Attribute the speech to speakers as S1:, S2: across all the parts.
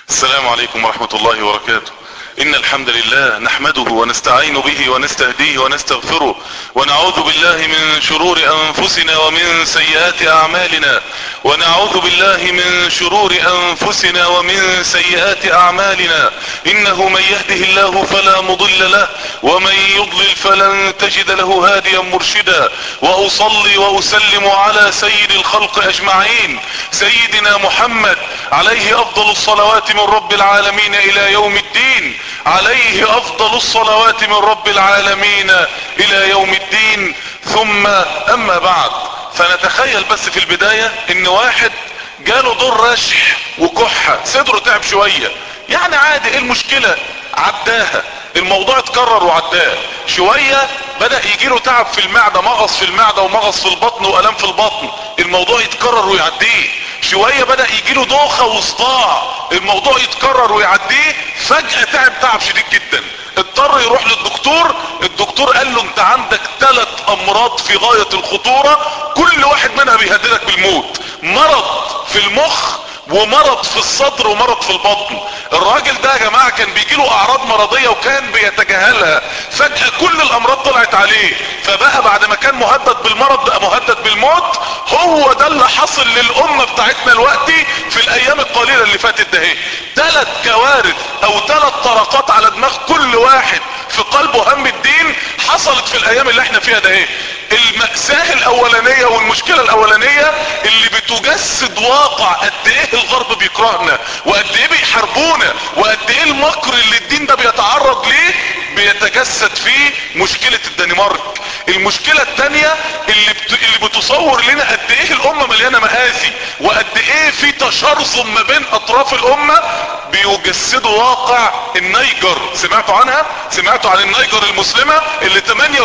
S1: السلام عليكم ورحمة الله وبركاته ان الحمد لله نحمده ونستعين به ونستهديه ونستغفره ونعوذ بالله من شرور انفسنا ومن سيئات اعمالنا ونعوذ بالله من شرور انفسنا ومن سيئات اعمالنا انه من يهده الله فلا مضل له ومن يضلل فلن تجد له هاديا مرشدا واصلي واسلم على سيد الخلق اجمعين سيدنا محمد عليه افضل الصلوات من رب العالمين الى يوم الدين عليه افضل الصلوات من رب العالمين الى يوم الدين ثم اما بعد فنتخيل بس في البداية ان واحد جاله دور رشح وكحة صدره تعب شوية يعني عادي ايه المشكلة عداها الموضوع اتكرر وعداه شوية بدأ يجيله تعب في المعدة مغص في المعدة ومغص في البطن والام في البطن الموضوع يتكرر ويعديه شوية بدأ يجيله دوخة وصداع الموضوع يتكرر ويعديه فجأة تعب تعب شديد جدا اضطر يروح للدكتور الدكتور قال له انت عندك ثلاث امراض في غاية الخطورة كل واحد منها بيهددك بالموت مرض في المخ ومرض في الصدر ومرض في البطن الراجل ده يا جماعة كان بيجيله اعراض مرضية وكان بيتجاهلها فجأة كل الامراض طلعت عليه فبقى بعد ما كان مهدد بالمرض بقى مهدد بالموت هو ده اللي حصل للامة بتاعتنا الوقتي في الايام القليلة اللي فاتت ده اهي ثلاث كوارث او ثلاث طرقات على دماغ كل واحد في قلبه هم الدين حصلت في الايام اللي احنا فيها ده اهي المأساة الاولانية والمشكلة الاولانية اللي بتجسد واقع قد ايه الغرب بيكرهنا وقد ايه بيحاربونا وقد ايه المكر اللي الدين ده بيتعرض ليه بيتجسد فيه مشكلة الدنمارك المشكلة التانية اللي, بت... اللي بتصور لنا قد ايه الامة مليانة مآسي وقد ايه في تشرذم ما بين اطراف الامة بيجسدوا واقع النيجر سمعتوا عنها سمعتوا عن النيجر المسلمة اللي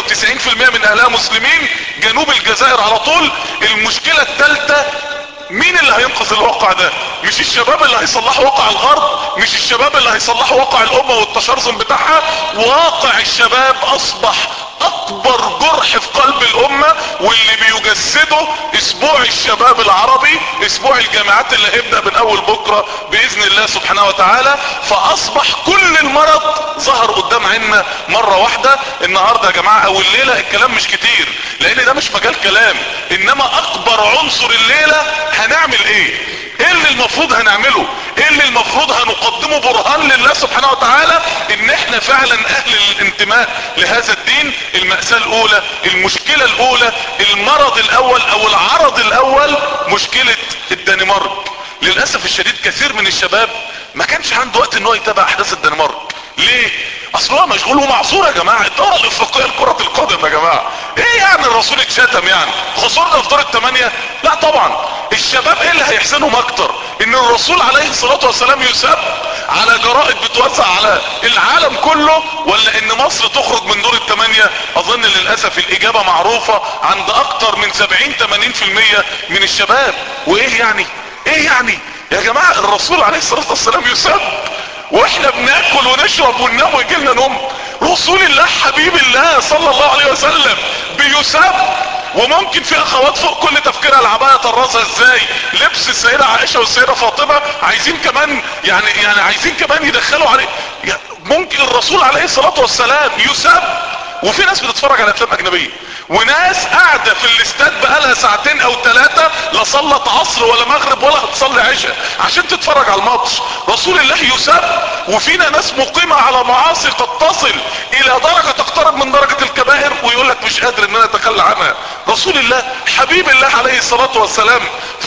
S1: 98% من اهلها مسلمين جنوب الجزائر على طول المشكلة التالتة مين اللي هينقذ الواقع ده مش الشباب اللي هيصلحوا واقع الغرب مش الشباب اللي هيصلحوا واقع الامة والتشرذم بتاعها واقع الشباب اصبح اكبر جرح في قلب الامة واللي بيجسده اسبوع الشباب العربي اسبوع الجامعات اللي هيبدأ من اول بكرة باذن الله سبحانه وتعالى فاصبح كل المرض ظهر قدام عيننا مرة واحدة النهاردة يا جماعة او الليلة الكلام مش كتير لان ده مش مجال كلام انما اكبر عنصر الليلة هنعمل ايه ايه اللي المفروض هنعمله ايه اللي المفروض هنقدمه برهان لله سبحانه وتعالى ان احنا فعلا اهل الانتماء لهذا الدين المأساة الاولى المشكلة الاولى المرض الاول او العرض الاول مشكلة الدنمارك للأسف الشديد كثير من الشباب ما كانش عنده وقت ان هو يتابع احداث الدنمارك ليه اصل هو مشغول ومعصور يا جماعة الدورة الافريقية لكرة القدم يا جماعة ايه يعني الرسول اتشتم يعني خسرنا في دور الثمانية لا طبعا الشباب ايه اللي هيحسنهم اكتر ان الرسول عليه الصلاة والسلام يسب على جرائد بتوزع على العالم كله ولا ان مصر تخرج من دور الثمانية اظن للاسف الاجابة معروفة عند اكتر من 70 80% من الشباب وايه يعني ايه يعني يا جماعة الرسول عليه الصلاة والسلام يسب واحنا بناكل ونشرب وننام ويجي لنا نوم رسول الله حبيب الله صلى الله عليه وسلم بيسب وممكن في اخوات فوق كل تفكيرها العباية طرازها ازاي لبس السيدة عائشة والسيدة فاطمة عايزين كمان يعني يعني عايزين كمان يدخلوا عليه يعني ممكن الرسول عليه الصلاة والسلام يسب وفي ناس بتتفرج على افلام اجنبية وناس قاعدة في الاستاد بقالها ساعتين او ثلاثة لا صلت عصر ولا مغرب ولا هتصلي عشاء عشان تتفرج على الماتش رسول الله يسب وفينا ناس مقيمة على معاصي قد تصل الى درجة تقترب من درجة الكبائر ويقول لك مش قادر ان انا اتخلى عنها رسول الله حبيب الله عليه الصلاة والسلام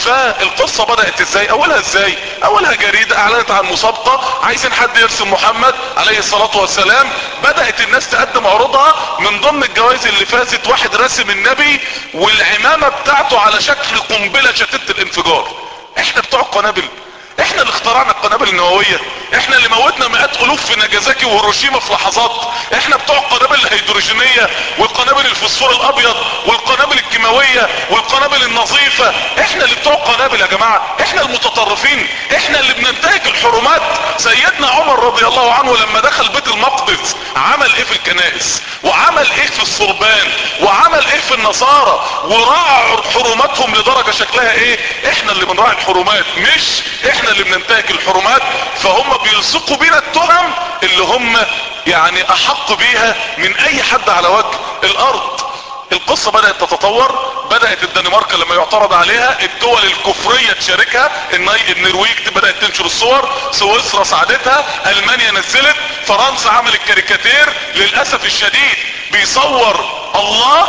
S1: فالقصة بدأت ازاي اولها ازاي اولها جريدة اعلنت عن مسابقة عايزين حد يرسم محمد عليه الصلاة والسلام بدأت الناس تقدم عروضها من ضمن الجوائز اللي فازت واحد رسم النبي والعمامة بتاعته على شكل قنبلة شتت الانفجار احنا بتوع القنابل احنا اللي اخترعنا القنابل النووية احنا اللي موتنا مئات الوف في ناجازاكي وهيروشيما في لحظات احنا بتوع القنابل الهيدروجينية والقنابل الفسفور الابيض والقنابل الكيماوية والقنابل النظيفة احنا اللي بتوع القنابل يا جماعة احنا المتطرفين احنا اللي بننتهك الحرمات سيدنا عمر رضي الله عنه لما دخل بيت المقدس عمل ايه في الكنائس وعمل ايه في الصربان وعمل ايه في النصارى وراعى حرماتهم لدرجة شكلها ايه احنا اللي بنراعي الحرمات مش احنا اللي بننتهك الحرمات فهم بيلصقوا بينا التهم اللي هم يعني احق بيها من اي حد على وجه الارض القصة بدأت تتطور بدأت الدنمارك لما يعترض عليها الدول الكفرية تشاركها النرويج بدأت تنشر الصور سويسرا ساعدتها المانيا نزلت فرنسا عملت كاريكاتير للأسف الشديد بيصور الله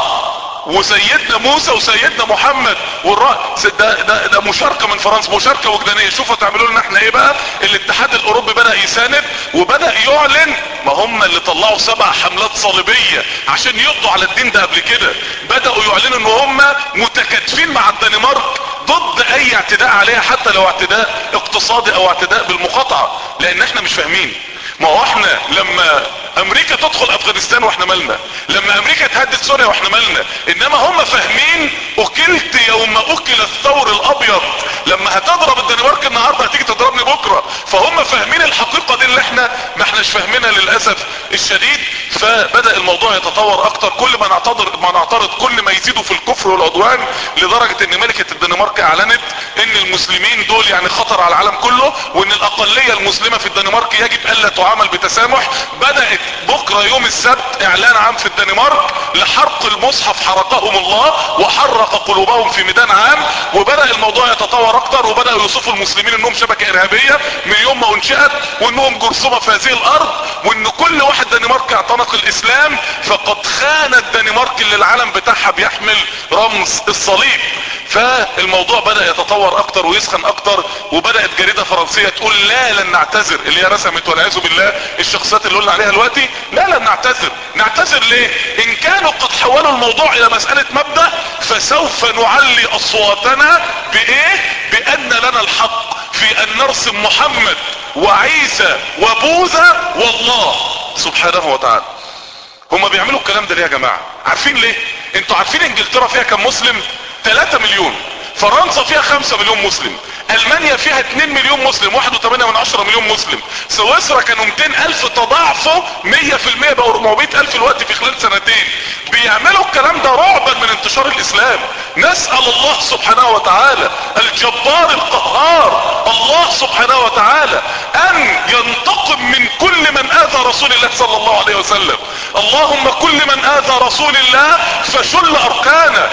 S1: وسيدنا موسى وسيدنا محمد والرأس ده, ده, ده مشاركة من فرنسا مشاركة وجدانية شوفوا تعملوا لنا احنا ايه بقى الاتحاد الاوروبي بدأ يساند وبدأ يعلن ما هم اللي طلعوا سبع حملات صليبية عشان يقضوا على الدين ده قبل كده بدأوا يعلنوا ان هم متكاتفين مع الدنمارك ضد اي اعتداء عليها حتى لو اعتداء اقتصادي او اعتداء بالمقاطعة لان احنا مش فاهمين ما هو احنا لما امريكا تدخل افغانستان واحنا مالنا لما امريكا تهدد سوريا واحنا مالنا انما هم فاهمين اكلت يوم اكل الثور الابيض لما هتضرب الدنمارك النهارده هتيجي تضربني بكره فهم فاهمين الحقيقه دي اللي احنا ما احناش فاهمينها للاسف الشديد فبدا الموضوع يتطور اكتر كل ما نعترض ما نعترض كل ما يزيدوا في الكفر والعدوان لدرجه ان ملكه الدنمارك اعلنت ان المسلمين دول يعني خطر على العالم كله وان الاقليه المسلمه في الدنمارك يجب الا تعامل بتسامح بدات بكرة يوم السبت اعلان عام في الدنمارك لحرق المصحف حرقهم الله وحرق قلوبهم في ميدان عام وبدأ الموضوع يتطور اكتر وبدأوا يوصفوا المسلمين انهم شبكة ارهابية من يوم ما انشأت وانهم جرثومة في هذه الارض وان كل واحد دنمارك اعتنق الاسلام فقد خان الدنمارك اللي العالم بتاعها بيحمل رمز الصليب فالموضوع بدأ يتطور اكتر ويسخن اكتر وبدأت جريدة فرنسية تقول لا لن نعتذر اللي هي رسمت والعياذ بالله الشخصيات اللي قلنا عليها دلوقتي لا لن نعتذر نعتذر ليه ان كانوا قد حولوا الموضوع الى مسألة مبدأ فسوف نعلي اصواتنا بايه بان لنا الحق في ان نرسم محمد وعيسى وبوذا والله سبحانه وتعالى هما بيعملوا الكلام ده ليه يا جماعة عارفين ليه انتوا عارفين انجلترا فيها كم مسلم 3 مليون فرنسا فيها 5 مليون مسلم المانيا فيها 2 مليون مسلم 1.8 من 10 مليون مسلم سويسرا كانوا 200 الف تضاعفوا 100% بقوا 400 الف الوقت في خلال سنتين بيعملوا الكلام ده رعبا من انتشار الاسلام نسأل الله سبحانه وتعالى الجبار القهار الله سبحانه وتعالى ان ينتقم من كل من اذى رسول الله صلى الله عليه وسلم اللهم كل من اذى رسول الله فشل اركانه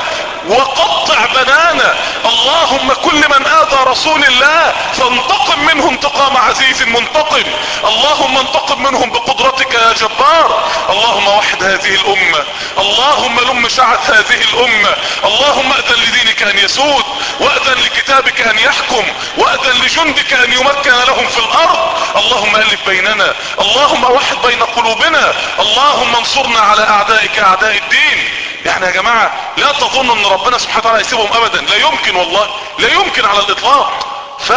S1: وقطع بنانا اللهم كل من اذى رسول الله فانتقم منه انتقام عزيز منتقم اللهم انتقم منهم بقدرتك يا جبار اللهم وحد هذه الامة اللهم لم شعث هذه الامة اللهم اذن لدينك ان يسود واذن لكتابك ان يحكم واذن لجندك ان يمكن لهم في الارض اللهم الف بيننا اللهم وحد بين قلوبنا اللهم انصرنا على اعدائك اعداء الدين يعني يا جماعة لا تظنوا ان ربنا سبحانه وتعالى يسيبهم ابدا لا يمكن والله لا يمكن على الاطلاق ف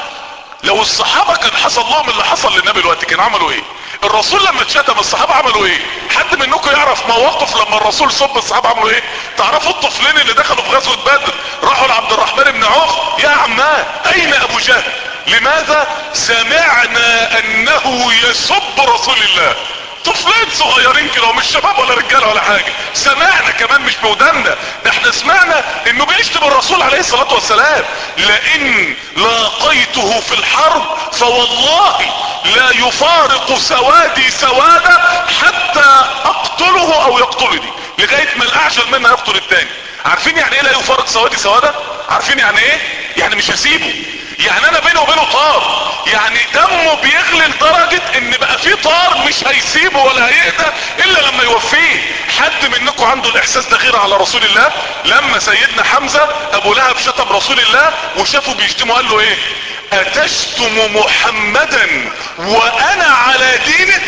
S1: لو الصحابة كان حصل لهم اللي حصل للنبي الوقت كان عملوا ايه الرسول لما اتشتم الصحابة عملوا ايه حد منكم يعرف مواقف لما الرسول صب الصحابة عملوا ايه تعرفوا الطفلين اللي دخلوا في غزوة بدر راحوا لعبد الرحمن بن عوف يا عماه اين ابو جهل لماذا سمعنا انه يسب رسول الله طفلين صغيرين كده ومش شباب ولا رجاله ولا حاجه سمعنا كمان مش بودنا ده احنا سمعنا انه بيشتم الرسول عليه الصلاه والسلام لئن لاقيته في الحرب فوالله لا يفارق سوادي سوادا حتى اقتله او يقتلني لغايه ما الاعجل منا يقتل التاني عارفين يعني ايه لا يفارق سوادي سوادا عارفين يعني ايه يعني مش هسيبه يعني انا بينه وبينه طار يعني دمه بيغلي لدرجة ان بقى في طار مش هيسيبه ولا هيقدر الا لما يوفيه حد منكم عنده الاحساس ده غير على رسول الله لما سيدنا حمزة ابو لهب شتم رسول الله وشافه بيشتمه قال له ايه اتشتم محمدا وانا على دينه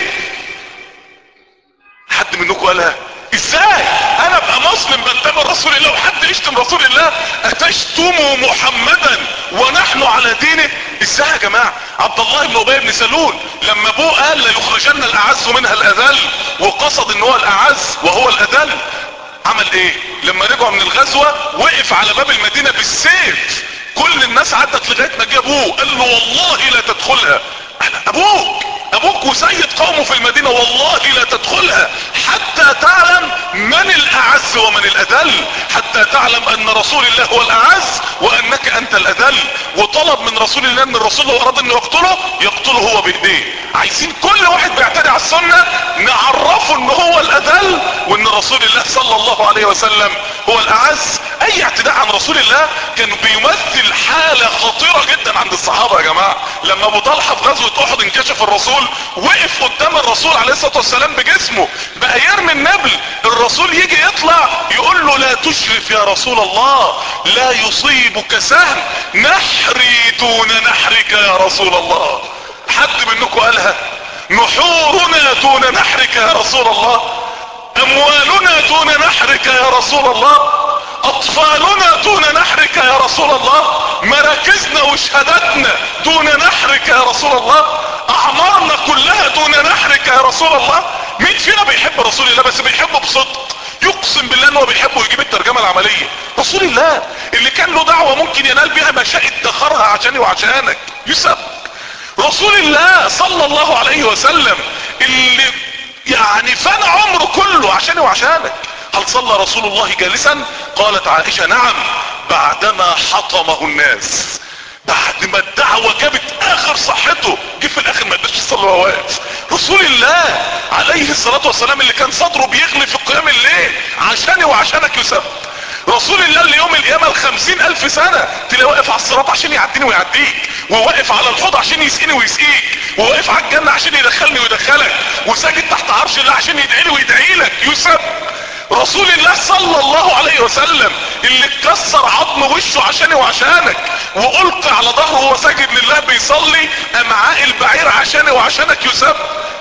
S1: حد منكم قالها ازاي انا ابقى مسلم بنتبع رسول الله وحد يشتم رسول الله اتشتموا محمدا ونحن على دينه ازاي يا جماعة عبد الله بن ابي بن سلول لما ابوه قال لا يخرجن الاعز منها الاذل وقصد ان هو الاعز وهو الاذل عمل ايه لما رجعوا من الغزوة وقف على باب المدينة بالسيف كل الناس عدت لغاية ما جه ابوه قال له والله لا تدخلها قال ابوك ابوك وسيد قومه في المدينة والله لا تدخلها حتى تعلم من الاعز ومن الاذل حتى تعلم ان رسول الله هو الاعز وانك انت الاذل وطلب من رسول الله ان الرسول لو اراد انه يقتله يقتله هو بايديه عايزين كل واحد بيعتدي على السنة نعرفه ان هو الاذل وان رسول الله صلى الله عليه وسلم هو الاعز اي اعتداء عن رسول الله كان بيمثل حالة خطيرة جدا عند الصحابة يا جماعة لما ابو طلحة في غزوة احد انكشف الرسول وقف قدام الرسول عليه الصلاة والسلام بجسمه بقى يرمي النبل الرسول يجي يطلع يقول له لا تشرف يا رسول الله لا يصيبك سهم نحري دون نحرك يا رسول الله حد منكم قالها نحورنا دون نحرك يا رسول الله اموالنا دون نحرك يا رسول الله اطفالنا دون نحرك يا رسول الله مراكزنا وشهادتنا دون نحرك يا رسول الله اعمارنا كلها دون نحرك يا رسول الله مين فينا بيحب رسول الله بس بيحبه بصدق يقسم بالله انه بيحبه ويجيب الترجمة العملية رسول الله اللي كان له دعوة ممكن ينال بها مشاء ادخرها عشاني وعشانك يسب رسول الله صلى الله عليه وسلم اللي يعني فان عمره كله عشاني وعشانك هل صلى رسول الله جالسا قالت عائشة نعم بعدما حطمه الناس بعد ما الدعوة جابت اخر صحته جه في الاخر ما قدرش يصلي وهو واقف رسول الله عليه الصلاة والسلام اللي كان صدره بيغلي في قيام الليل عشاني وعشانك يسب رسول الله اللي يوم القيامة الخمسين الف سنة تلاقي واقف على الصراط عشان يعديني ويعديك وواقف على الحوض عشان يسقيني ويسقيك وواقف على الجنة عشان يدخلني ويدخلك وساجد تحت عرش الله عشان يدعي لي ويدعي لك يسب رسول الله صلى الله عليه وسلم اللي اتكسر عظم وشه عشاني وعشانك والقى على ظهره وهو ساجد لله بيصلي امعاء البعير عشاني وعشانك يسب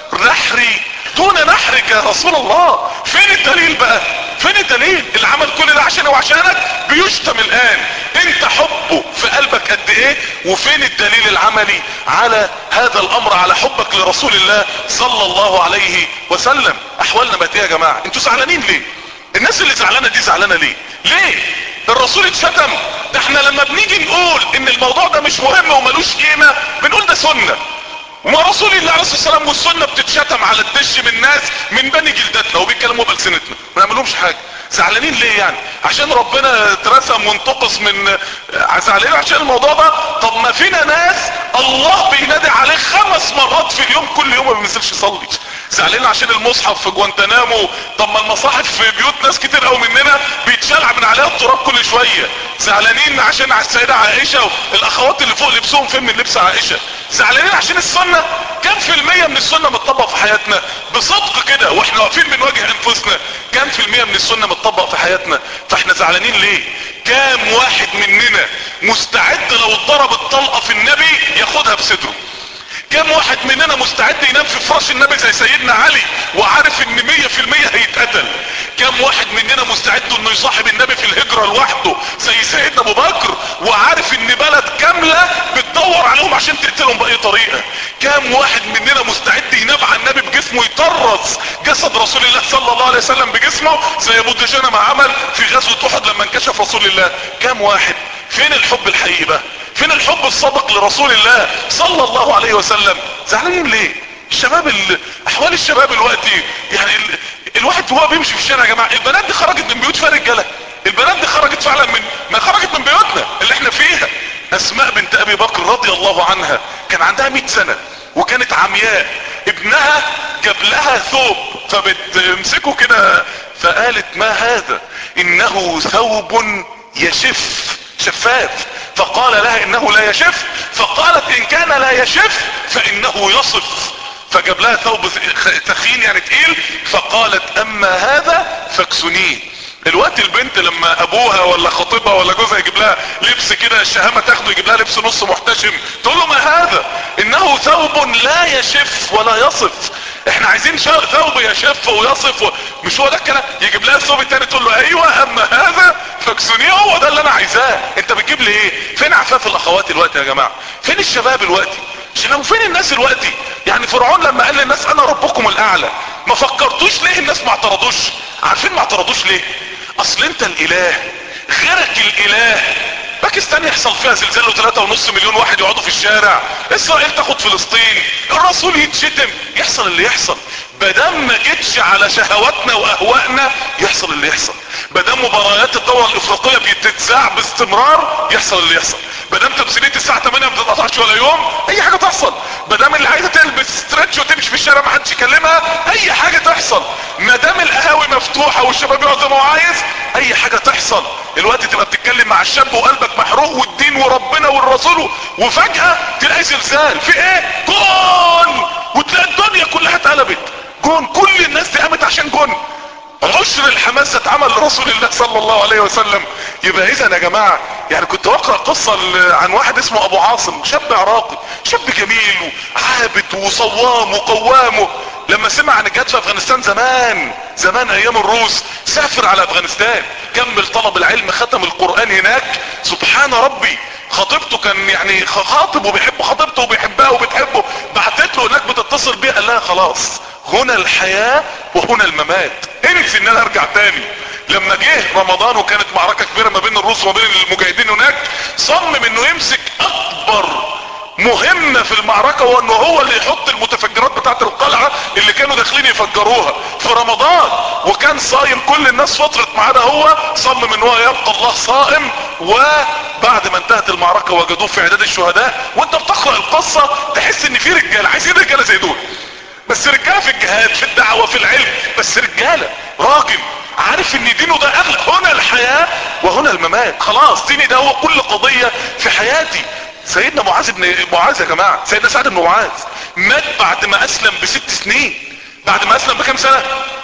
S1: نحري دون نحرك يا رسول الله فين الدليل بقى فين الدليل اللي عمل كل ده عشاني وعشانك بيشتم الان انت حبه في قلبك قد ايه وفين الدليل العملي على هذا الامر على حبك لرسول الله صلى الله عليه وسلم احوالنا بقت ايه يا جماعة انتوا زعلانين ليه الناس اللي زعلانة دي زعلانة ليه ليه الرسول اتشتم ده احنا لما بنيجي نقول ان الموضوع ده مش مهم وملوش قيمة بنقول ده سنة وما رسول الله عليه الصلاة والسلام والسنة بتتشتم على الدش من ناس من بني جلدتنا وبيتكلموا بألسنتنا ما نعملهمش حاجة زعلانين ليه يعني عشان ربنا اترسم وانتقص من زعلانين عشان الموضوع ده طب ما فينا ناس الله بينادي عليه خمس مرات في اليوم كل يوم ما بينزلش يصلي زعلانين عشان المصحف في جوانتنامو طب ما المصاحف في بيوت ناس كتير قوي مننا بيتشلع من عليها التراب كل شوية زعلانين عشان على السيدة عائشة الاخوات اللي فوق لبسهم فين من لبس عائشة زعلانين عشان السنة كم في المية من السنة متطبق في حياتنا بصدق كده واحنا واقفين بنواجه انفسنا كم في المية من السنة متطبق في حياتنا فاحنا زعلانين ليه كام واحد مننا مستعد لو اتضربت طلقة في النبي ياخدها بصدره كم واحد مننا مستعد ينام في فراش النبي زي سيدنا علي وعارف ان مية في المية هيتقتل كم واحد مننا مستعد انه يصاحب النبي في الهجرة لوحده زي سيدنا ابو بكر وعارف ان بلد كاملة بتدور عليهم عشان تقتلهم باي طريقة كم واحد مننا مستعد ينام على النبي بجسمه يطرز جسد رسول الله صلى الله عليه وسلم بجسمه زي ابو دجانة ما عمل في غزوة احد لما انكشف رسول الله كم واحد فين الحب الحقيقي بقى فين الحب الصادق لرسول الله صلى الله عليه وسلم زعلانين ليه الشباب ال... احوال الشباب الوقتي يعني ال... الواحد وهو بيمشي في الشارع يا جماعه البنات دي خرجت من بيوت فيها رجاله البنات دي خرجت فعلا من ما خرجت من بيوتنا اللي احنا فيها اسماء بنت ابي بكر رضي الله عنها كان عندها 100 سنه وكانت عمياء ابنها جاب لها ثوب فبتمسكه كده فقالت ما هذا انه ثوب يشف شفاف فقال لها انه لا يشف فقالت ان كان لا يشف فانه يصف فجاب لها ثوب ثخين يعني تقيل فقالت اما هذا فاكسنيه الوقت البنت لما ابوها ولا خطيبها ولا جوزها يجيب لها لبس كده الشهامة تاخده يجيب لها لبس نص محتشم تقول له ما هذا انه ثوب لا يشف ولا يصف احنا عايزين ثوب يشف ويصف و... مش هو ده الكلام يجيب لها الثوب التاني تقول له ايوه اما هذا فاكسونيه هو ده اللي انا عايزاه انت بتجيب لي ايه فين عفاف الاخوات الوقت يا جماعة فين الشباب الوقت شنو فين الناس الوقت يعني فرعون لما قال للناس انا ربكم الاعلى ما فكرتوش ليه الناس ما اعترضوش عارفين ما اعترضوش ليه اصل انت الاله غيرك الاله باكستان يحصل فيها زلزال وثلاثة ونص مليون واحد يقعدوا في الشارع اسرائيل تاخد فلسطين الرسول يتشتم يحصل اللي يحصل بدم ما جتش على شهواتنا واهوائنا يحصل اللي يحصل بدم مباريات الدورة الافريقية بتتذاع باستمرار يحصل اللي يحصل بدم تمثيلية الساعة 8 ما بتتقطعش ولا يوم اي حاجة تحصل بدم اللي عايزة تلبس ستريتش وتمشي في الشارع ما حدش يكلمها اي حاجة تحصل ما دام القهاوي مفتوحة والشباب يقعد زي ما هو عايز اي حاجة تحصل الوقت تبقى بتتكلم مع الشاب وقلبك محروق والدين وربنا والرسول وفجأة تلاقي زلزال في ايه جون وتلاقي الدنيا كلها اتقلبت جون كل الناس دي قامت عشان جون عشر الحماس اتعمل لرسول الله صلى الله عليه وسلم يبقى اذا يا جماعة يعني كنت اقرأ قصة عن واحد اسمه ابو عاصم شاب عراقي شاب جميل وعابد وصوام وقوامه لما سمع عن الجهاد في افغانستان زمان زمان ايام الروس سافر على افغانستان كمل طلب العلم ختم القرآن هناك سبحان ربي خطيبته كان يعني خاطب وبيحب خطيبته وبيحبها وبتحبه بعتت له هناك بتتصل بيها قال لها خلاص هنا الحياة وهنا الممات انسي ان انا ارجع تاني لما جه رمضان وكانت معركة كبيرة ما بين الروس وما بين المجاهدين هناك صمم انه يمسك اكبر مهمة في المعركة وانه هو اللي يحط المتفجرات بتاعت القلعة اللي كانوا داخلين يفجروها في رمضان وكان صايم كل الناس فترة ما عدا هو صمم ان هو يبقى الله صائم وبعد ما انتهت المعركة وجدوه في اعداد الشهداء وانت بتقرأ القصة تحس ان في رجالة عايزين رجالة زي دول بس رجالة في الجهاد في الدعوة في العلم بس رجالة راجل عارف ان دينه ده اغلى هنا الحياة وهنا الممات خلاص ديني ده هو كل قضية في حياتي سيدنا معاذ بن معاذ يا جماعة سيدنا سعد بن معاذ مات بعد ما اسلم بست سنين بعد ما اسلم بكام سنة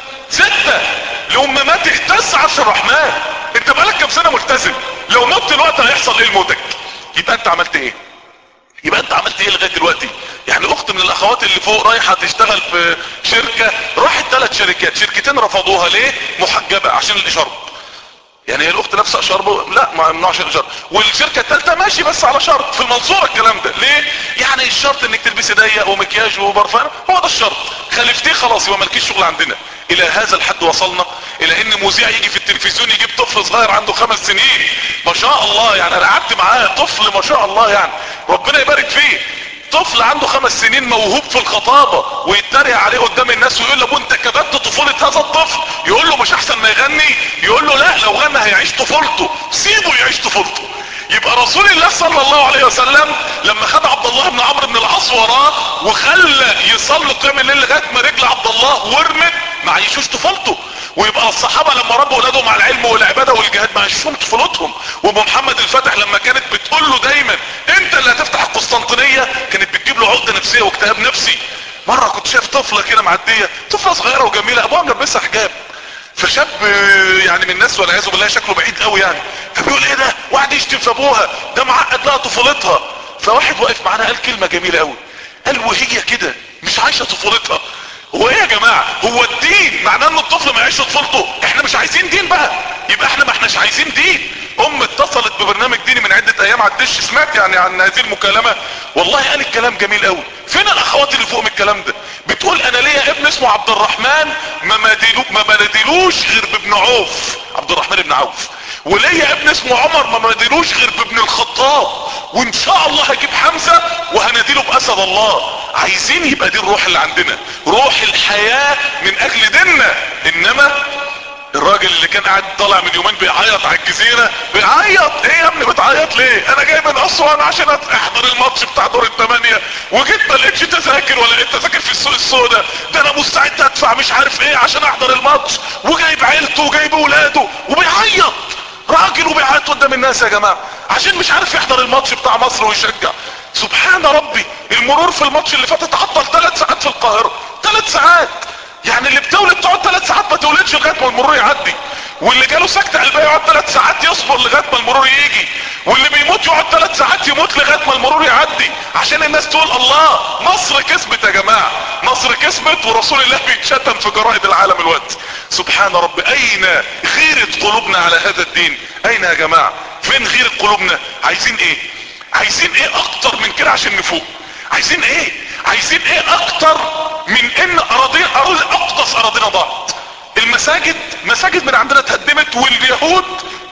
S1: ستة لو ما مات اهتز عرش الرحمن انت بقالك كام سنة ملتزم لو مت الوقت هيحصل ايه لموتك يبقى انت عملت ايه يبقى انت عملت ايه لغايه دلوقتي يعني اخت من الاخوات اللي فوق رايحه تشتغل في شركه راحت ثلاث شركات شركتين رفضوها ليه محجبه عشان الاشارب يعني هي الاخت نفسها شرب لا ما ممنوعش الشرب والشركه الثالثه ماشي بس على شرط في المنصوره الكلام ده ليه يعني الشرط انك تلبسي ضيق ومكياج وبرفان هو ده الشرط خالفتيه خلاص يبقى مالكيش شغل عندنا الى هذا الحد وصلنا الى ان مذيع يجي في التلفزيون يجيب طفل صغير عنده خمس سنين ما شاء الله يعني انا قعدت معاه طفل ما شاء الله يعني ربنا يبارك فيه طفل عنده خمس سنين موهوب في الخطابة ويتريق عليه قدام الناس ويقول له انت كبت طفولة هذا الطفل يقول له مش احسن ما يغني يقول له لا لو غنى هيعيش طفولته سيبه يعيش طفولته يبقى رسول الله صلى الله عليه وسلم لما خد عبد الله بن عمرو بن العاص وراه وخلى يصلي قيام الليل لغايه ما رجل عبد الله ورمت ما عيشوش طفولته ويبقى الصحابة لما ربوا اولادهم على العلم والعبادة والجهاد ما عيشوهم طفولتهم وام محمد الفاتح لما كانت بتقول له دايما انت اللي هتفتح القسطنطينية كانت بتجيب له عقدة نفسية واكتئاب نفسي مرة كنت شايف طفلة كده معدية طفلة صغيرة وجميلة ابوها ملبسها حجاب فشاب يعني من الناس والعياذ بالله شكله بعيد قوي يعني فبيقول ايه ده واحد يشتم في ابوها ده معقد لها طفولتها فواحد واقف معانا قال كلمة جميلة قوي قال وهي كده مش عايشة طفولتها هو ايه يا جماعة هو الدين معناه ان الطفل ما يعيش طفولته احنا مش عايزين دين بقى يبقى احنا ما احناش عايزين دين ام اتصلت ببرنامج ديني من عدة ايام على الدش سمعت يعني عن هذه المكالمة والله قال الكلام جميل قوي فين الاخوات اللي فوق من الكلام ده بتقول انا ليا ابن اسمه عبد الرحمن ما مدلو ما بلدلوش غير بابن عوف عبد الرحمن بن عوف وليا ابن اسمه عمر ما مدلوش غير بابن الخطاب وان شاء الله هجيب حمزة وهنديله باسد الله عايزين يبقى دي الروح اللي عندنا روح الحياة من اجل ديننا انما الراجل اللي كان قاعد طالع من يومين بيعيط على الجزيرة بيعيط ايه يا ابني بتعيط ليه انا جاي من اسوان عشان احضر الماتش بتاع دور الثمانية وجيت ما لقيتش تذاكر ولا لقيت تذاكر في السوق السوداء ده انا مستعد ادفع مش عارف ايه عشان احضر الماتش وجايب عيلته وجايب اولاده وبيعيط راجل وبيعيط قدام الناس يا جماعة عشان مش عارف يحضر الماتش بتاع مصر ويشجع سبحان ربي المرور في الماتش اللي فات اتعطل ثلاث ساعات في القاهرة ثلاث ساعات يعني اللي بتولد تقعد ثلاث ساعات ما تولدش لغايه ما المرور يعدي واللي جاله سكته قلبيه يقعد ثلاث ساعات يصبر لغايه ما المرور يجي واللي بيموت يقعد ثلاث ساعات يموت لغايه ما المرور يعدي عشان الناس تقول الله مصر كسبت يا جماعه مصر كسبت ورسول الله بيتشتم في جرائد العالم الوقت سبحان رب اين غيرة قلوبنا على هذا الدين اين يا جماعه فين غيرة قلوبنا عايزين ايه عايزين ايه اكتر من كده عشان نفوق عايزين ايه عايزين ايه اكتر من ان اراضينا اقدس اراضينا ضاعت المساجد مساجد من عندنا اتهدمت واليهود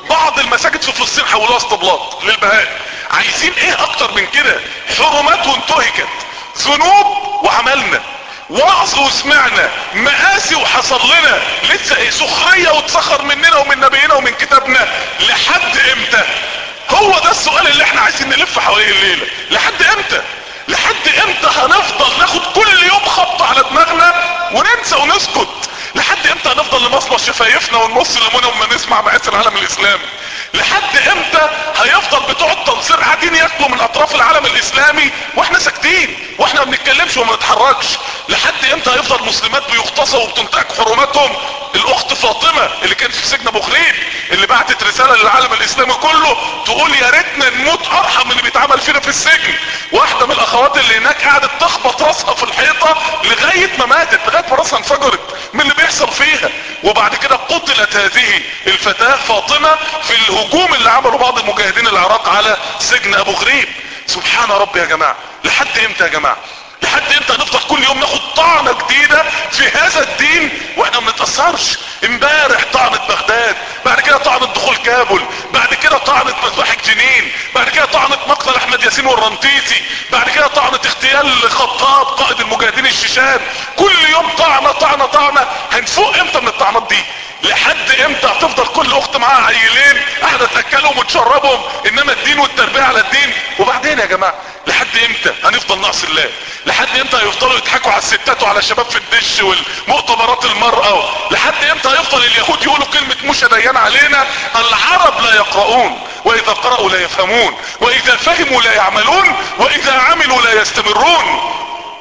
S1: بعض المساجد في فلسطين حولوها اسطبلات للبهائم عايزين ايه اكتر من كده حرمات وانتهكت ذنوب وعملنا وعظ وسمعنا مآسي وحصل لنا لسه ايه سخرية واتسخر مننا ومن نبينا ومن كتابنا لحد امتى هو ده السؤال اللي احنا عايزين نلف حواليه الليلة لحد امتى لحد امتى هنفضل ناخد كل يوم خبط على دماغنا وننسى ونسكت لحد امتى هنفضل نمصمص شفايفنا ونمص ليمونه وما نسمع مقاس العالم الاسلامي لحد امتى هيفضل بتوع التنصير قاعدين ياكلوا من اطراف العالم الاسلامي واحنا ساكتين واحنا ما بنتكلمش وما نتحركش لحد امتى هيفضل المسلمات بيغتصبوا وبتنتهك حرماتهم الاخت فاطمه اللي كانت في سجن ابو غريب اللي بعتت رساله للعالم الاسلامي كله تقول يا ريتنا نموت ارحم من اللي بيتعمل فينا في السجن واحده من الاخوات اللي هناك قعدت تخبط راسها في الحيطه لغايه ما ماتت لغايه ما راسها انفجرت من اللي بيحصل فيها وبعد كده قتلت هذه الفتاه فاطمه في الهجوم اللي عمله بعض المجاهدين العراق على سجن ابو غريب سبحان ربي يا جماعه لحد امتى يا جماعه لحد امتى هنفضل كل يوم ناخد طعنة جديدة في هذا الدين واحنا ما بنتأثرش امبارح طعنة بغداد بعد كده طعنة دخول كابل بعد كده طعنة مذبحة جنين بعد كده طعنة مقتل احمد ياسين والرنتيسي بعد كده طعنة اغتيال خطاب قائد المجاهدين الشيشان كل يوم طعنة طعنة طعنة هنفوق امتى من الطعنات دي لحد امتى هتفضل كل اخت معاها عيلين قاعده تاكلهم وتشربهم انما الدين والتربيه على الدين وبعدين يا جماعه لحد امتى هنفضل نعصي الله لحد امتى هيفضلوا يضحكوا على الستات وعلى الشباب في الدش والمؤتمرات المرأة لحد امتى هيفضل اليهود يقولوا كلمة موسى ديان علينا العرب لا يقرؤون واذا قرأوا لا يفهمون واذا فهموا لا يعملون واذا عملوا لا يستمرون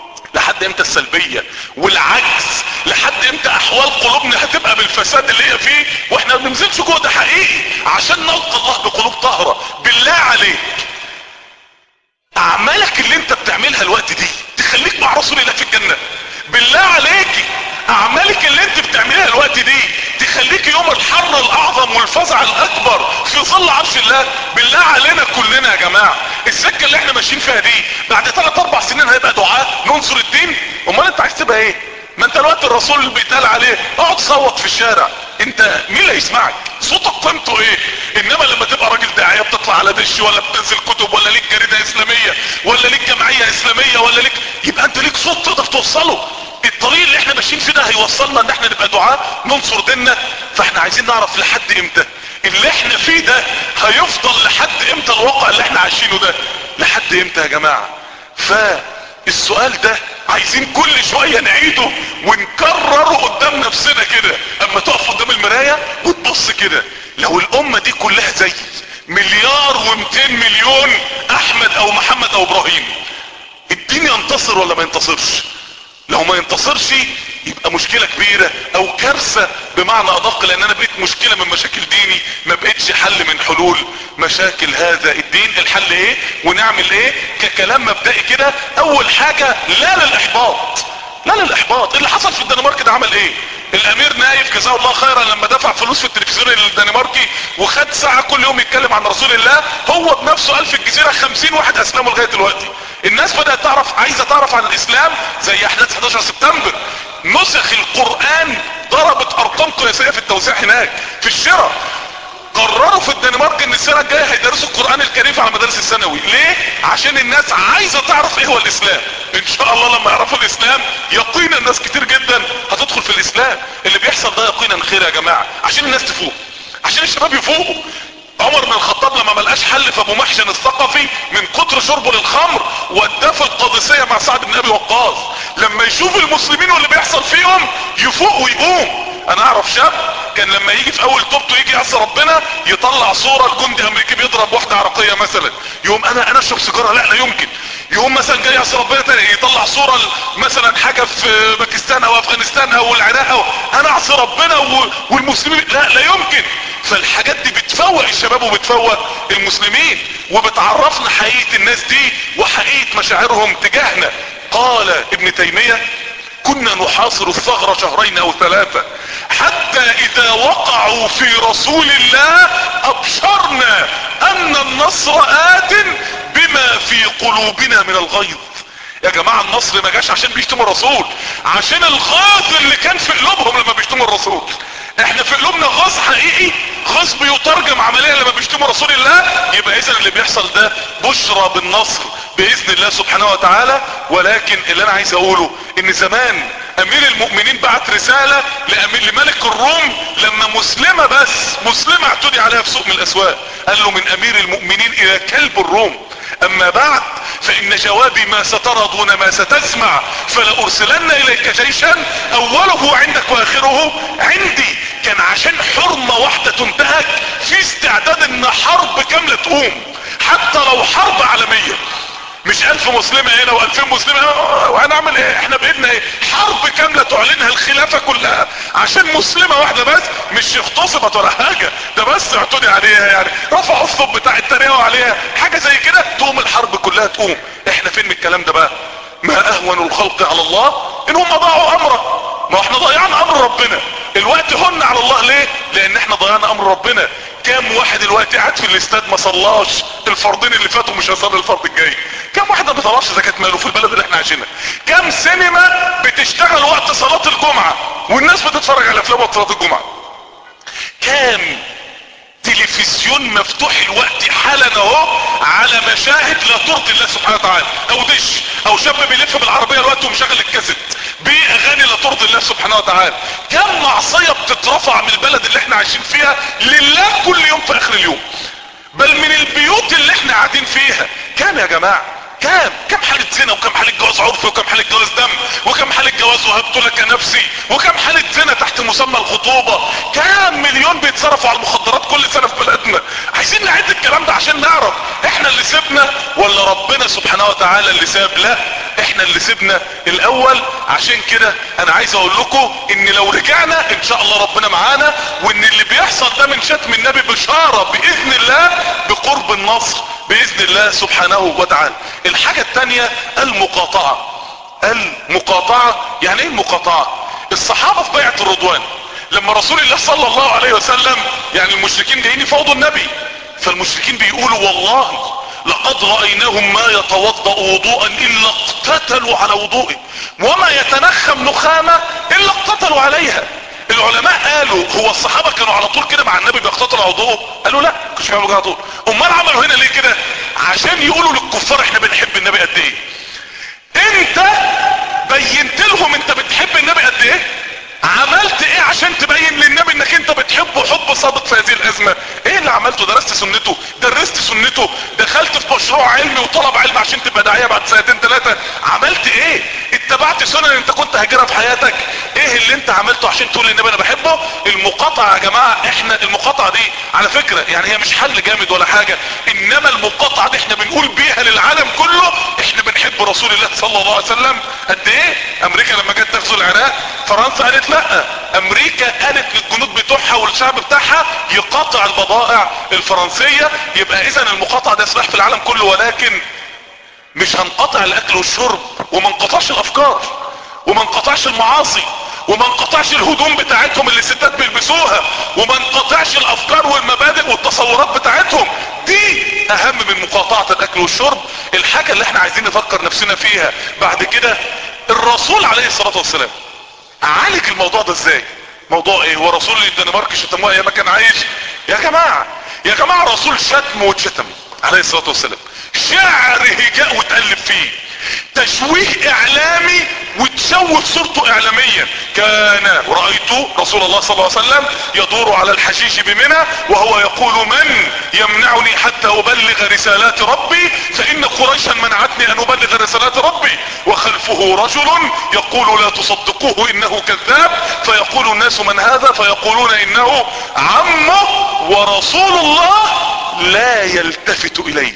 S1: لحد امتى السلبية والعجز لحد امتى احوال قلوبنا هتبقى بالفساد اللي هي فيه واحنا ما بننزلش جوه ده حقيقي عشان نلقى الله بقلوب طاهرة بالله عليك اعمالك اللي انت بتعملها الوقت دي تخليك مع رسول الله في الجنة بالله عليكي اعمالك اللي انت بتعملها الوقت دي تخليك يوم الحر الاعظم والفزع الاكبر في ظل عرش الله بالله علينا كلنا يا جماعة السكة اللي احنا ماشيين فيها دي بعد ثلاث اربع سنين هيبقى دعاء ننصر الدين امال انت عايز تبقى ايه ما انت الوقت الرسول اللي بيتقال عليه اقعد صوت في الشارع انت مين اللي هيسمعك صوتك قيمته ايه انما لما تبقى راجل داعية بتطلع على دش ولا بتنزل كتب ولا ليك جريدة اسلامية ولا ليك جمعية اسلامية ولا ليك يبقى انت ليك صوت تقدر توصله الطريق اللي احنا ماشيين فيه ده هيوصلنا ان احنا نبقى دعاء ننصر ديننا فاحنا عايزين نعرف لحد امتى اللي احنا فيه ده هيفضل لحد امتى الواقع اللي احنا عايشينه ده لحد امتى يا جماعة فالسؤال ده عايزين كل شوية نعيده ونكرره قدام نفسنا كده اما تقف قدام المراية وتبص كده لو الامة دي كلها زي مليار ومتين مليون احمد او محمد او ابراهيم الدين ينتصر ولا ما ينتصرش لو ما ينتصرش يبقى مشكلة كبيرة او كارثة بمعنى ادق لان انا بقيت مشكلة من مشاكل ديني ما بقيتش حل من حلول مشاكل هذا الدين الحل ايه ونعمل ايه ككلام مبدئي كده اول حاجة لا للاحباط لا للاحباط اللي حصل في الدنمارك ده عمل ايه الامير نايف جزاه الله خيرا لما دفع فلوس في التلفزيون الدنماركي وخد ساعة كل يوم يتكلم عن رسول الله هو بنفسه قال في الجزيرة خمسين واحد اسلموا لغاية دلوقتي الناس بدأت تعرف عايزة تعرف عن الاسلام زي احداث 11 سبتمبر نسخ القرآن ضربت ارقام قياسية في التوزيع هناك في الشراء قرروا في الدنمارك ان السنة الجاية هيدرسوا القرآن الكريم على مدارس الثانوي ليه عشان الناس عايزة تعرف ايه هو الاسلام ان شاء الله لما يعرفوا الاسلام يقينا الناس كتير جدا هتدخل في الاسلام اللي بيحصل ده يقينا خير يا جماعة عشان الناس تفوق عشان الشباب يفوقوا عمر بن الخطاب لما ملقاش حل في ابو محشن الثقفي من كتر شربه للخمر وداه في القادسية مع سعد بن ابي وقاص لما يشوف المسلمين واللي بيحصل فيهم يفوق ويقوم انا اعرف شاب كان لما يجي في اول توبته يجي يعصي ربنا يطلع صورة الجندي امريكي بيضرب واحدة عراقية مثلا يقوم انا انا اشرب سيجارة لا لا يمكن يقوم مثلا جاي يعصي ربنا تاني يطلع صورة مثلا حاجة في باكستان او افغانستان او العراق او انا اعصي ربنا والمسلمين لا لا يمكن فالحاجات دي بتفوق الشباب وبتفوق المسلمين وبتعرفنا حقيقة الناس دي وحقيقة مشاعرهم تجاهنا قال ابن تيمية كنا نحاصر الثغرة شهرين او ثلاثة حتى اذا وقعوا في رسول الله ابشرنا ان النصر ات بما في قلوبنا من الغيظ يا جماعة النصر ما جاش عشان بيشتموا الرسول عشان الغاظ اللي كان في قلوبهم لما بيشتموا الرسول احنا في قلوبنا غص حقيقي غص بيترجم عمليا لما بيشتموا رسول الله يبقى اذا اللي بيحصل ده بشرى بالنصر باذن الله سبحانه وتعالى ولكن اللي انا عايز اقوله ان زمان امير المؤمنين بعت رسالة لأمير لملك الروم لما مسلمة بس مسلمة اعتدي عليها في سوق من الاسواق قال له من امير المؤمنين الى كلب الروم اما بعد فان جوابي ما سترى دون ما ستسمع فلارسلن اليك جيشا اوله عندك واخره عندي كان عشان حرمة واحدة تنتهك في استعداد ان حرب كاملة تقوم حتى لو حرب عالمية مش الف مسلمة هنا والفين مسلمة هنا وهنعمل ايه احنا بايدنا ايه حرب كاملة تعلنها الخلافة كلها عشان مسلمة واحدة بس مش اغتصبت ولا حاجة ده بس اعتدي عليها يعني رفعوا الصوت بتاع التريقوا عليها حاجة زي كده تقوم الحرب كلها تقوم احنا فين من الكلام ده بقى ما اهون الخلق على الله ان هم ضاعوا امره ما احنا ضيعنا امر ربنا الوقت هن على الله ليه لان احنا ضيعنا امر ربنا كام واحد الوقت قاعد في الاستاد ما صلاش الفرضين اللي فاتوا مش هيصلي الفرض الجاي كام واحد ما بيطلعش زكاه ماله في البلد اللي احنا عايشينها كام سينما بتشتغل وقت صلاه الجمعه والناس بتتفرج على افلام وقت صلاه الجمعه كام تلفزيون مفتوح الوقت حالا اهو على مشاهد لا ترضي الله سبحانه وتعالى او دش او شاب بيلف بالعربيه الوقت ومشغل الكاسيت باغاني لا ترضي الله سبحانه وتعالى كم معصيه بتترفع من البلد اللي احنا عايشين فيها لله كل يوم في اخر اليوم بل من البيوت اللي احنا قاعدين فيها كام يا جماعه كام كم حالة زنا وكم حالة جواز عرفي وكم حالة جواز دم وكم حالة جواز وهبت لك نفسي وكم حالة زنا تحت مسمى الخطوبة كام مليون بيتصرفوا على المخدرات كل سنة في بلدنا عايزين نعد الكلام ده عشان نعرف احنا اللي سيبنا ولا ربنا سبحانه وتعالى اللي ساب لا احنا اللي سيبنا الاول عشان كده انا عايز اقول لكم ان لو رجعنا ان شاء الله ربنا معانا وان اللي بيحصل ده من شتم النبي بشارة باذن الله بقرب النصر باذن الله سبحانه وتعالى الحاجة التانية المقاطعة المقاطعة يعني ايه المقاطعة الصحابة في بيعة الرضوان لما رسول الله صلى الله عليه وسلم يعني المشركين جايين يفوضوا النبي فالمشركين بيقولوا والله لقد رأيناهم ما يتوضأ وضوءا الا اقتتلوا على وضوئه وما يتنخم نخامة الا اقتتلوا عليها العلماء قالوا هو الصحابة كانوا على طول كده مع النبي بيقتطعوا وضوءه قالوا لا مش بيعملوا كده على طول امال عملوا هنا ليه كده عشان يقولوا للكفار احنا بنحب النبي قد ايه انت بينت لهم انت بتحب النبي قد ايه عملت ايه عشان تبين للنبي انك انت بتحبه حب صادق في هذه الازمة ايه اللي عملته درست سنته درست سنته دخلت في مشروع علمي وطلب علم عشان تبقى داعية بعد سنتين ثلاثة عملت ايه اتبعت سنن انت كنت هاجرها في حياتك ايه اللي انت عملته عشان تقول للنبي انا بحبه المقاطعة يا جماعة احنا المقاطعة دي على فكرة يعني هي مش حل جامد ولا حاجة انما المقاطعة دي احنا بنقول بيها للعالم كله احنا بنحب رسول الله صلى الله عليه وسلم قد ايه امريكا لما جت تغزو العراق فرنسا قالت لا امريكا قالت للجنود بتوعها والشعب بتاعها يقاطع البضائع الفرنسية يبقى اذا المقاطعة ده سلاح في العالم كله ولكن مش هنقطع الاكل والشرب وما نقطعش الافكار وما نقطعش المعاصي وما نقطعش الهدوم بتاعتهم اللي الستات بيلبسوها وما نقطعش الافكار والمبادئ والتصورات بتاعتهم دي اهم من مقاطعة الاكل والشرب الحاجة اللي احنا عايزين نفكر نفسنا فيها بعد كده الرسول عليه الصلاة والسلام عالج الموضوع ده ازاي موضوع ايه هو رسول الدنمارك شتموه ايام ما كان عايش يا جماعة يا جماعة رسول شتم واتشتم عليه الصلاة والسلام شعر هجاء وتقلب فيه تشويه اعلامي وتشوه صورته اعلاميا كان رأيت رسول الله صلى الله عليه وسلم يدور على الحشيش بمنى وهو يقول من يمنعني حتى ابلغ رسالات ربي فان قريشا منعتني ان ابلغ رسالات ربي وخلفه رجل يقول لا تصدقوه انه كذاب فيقول الناس من هذا فيقولون انه عمه ورسول الله لا يلتفت اليه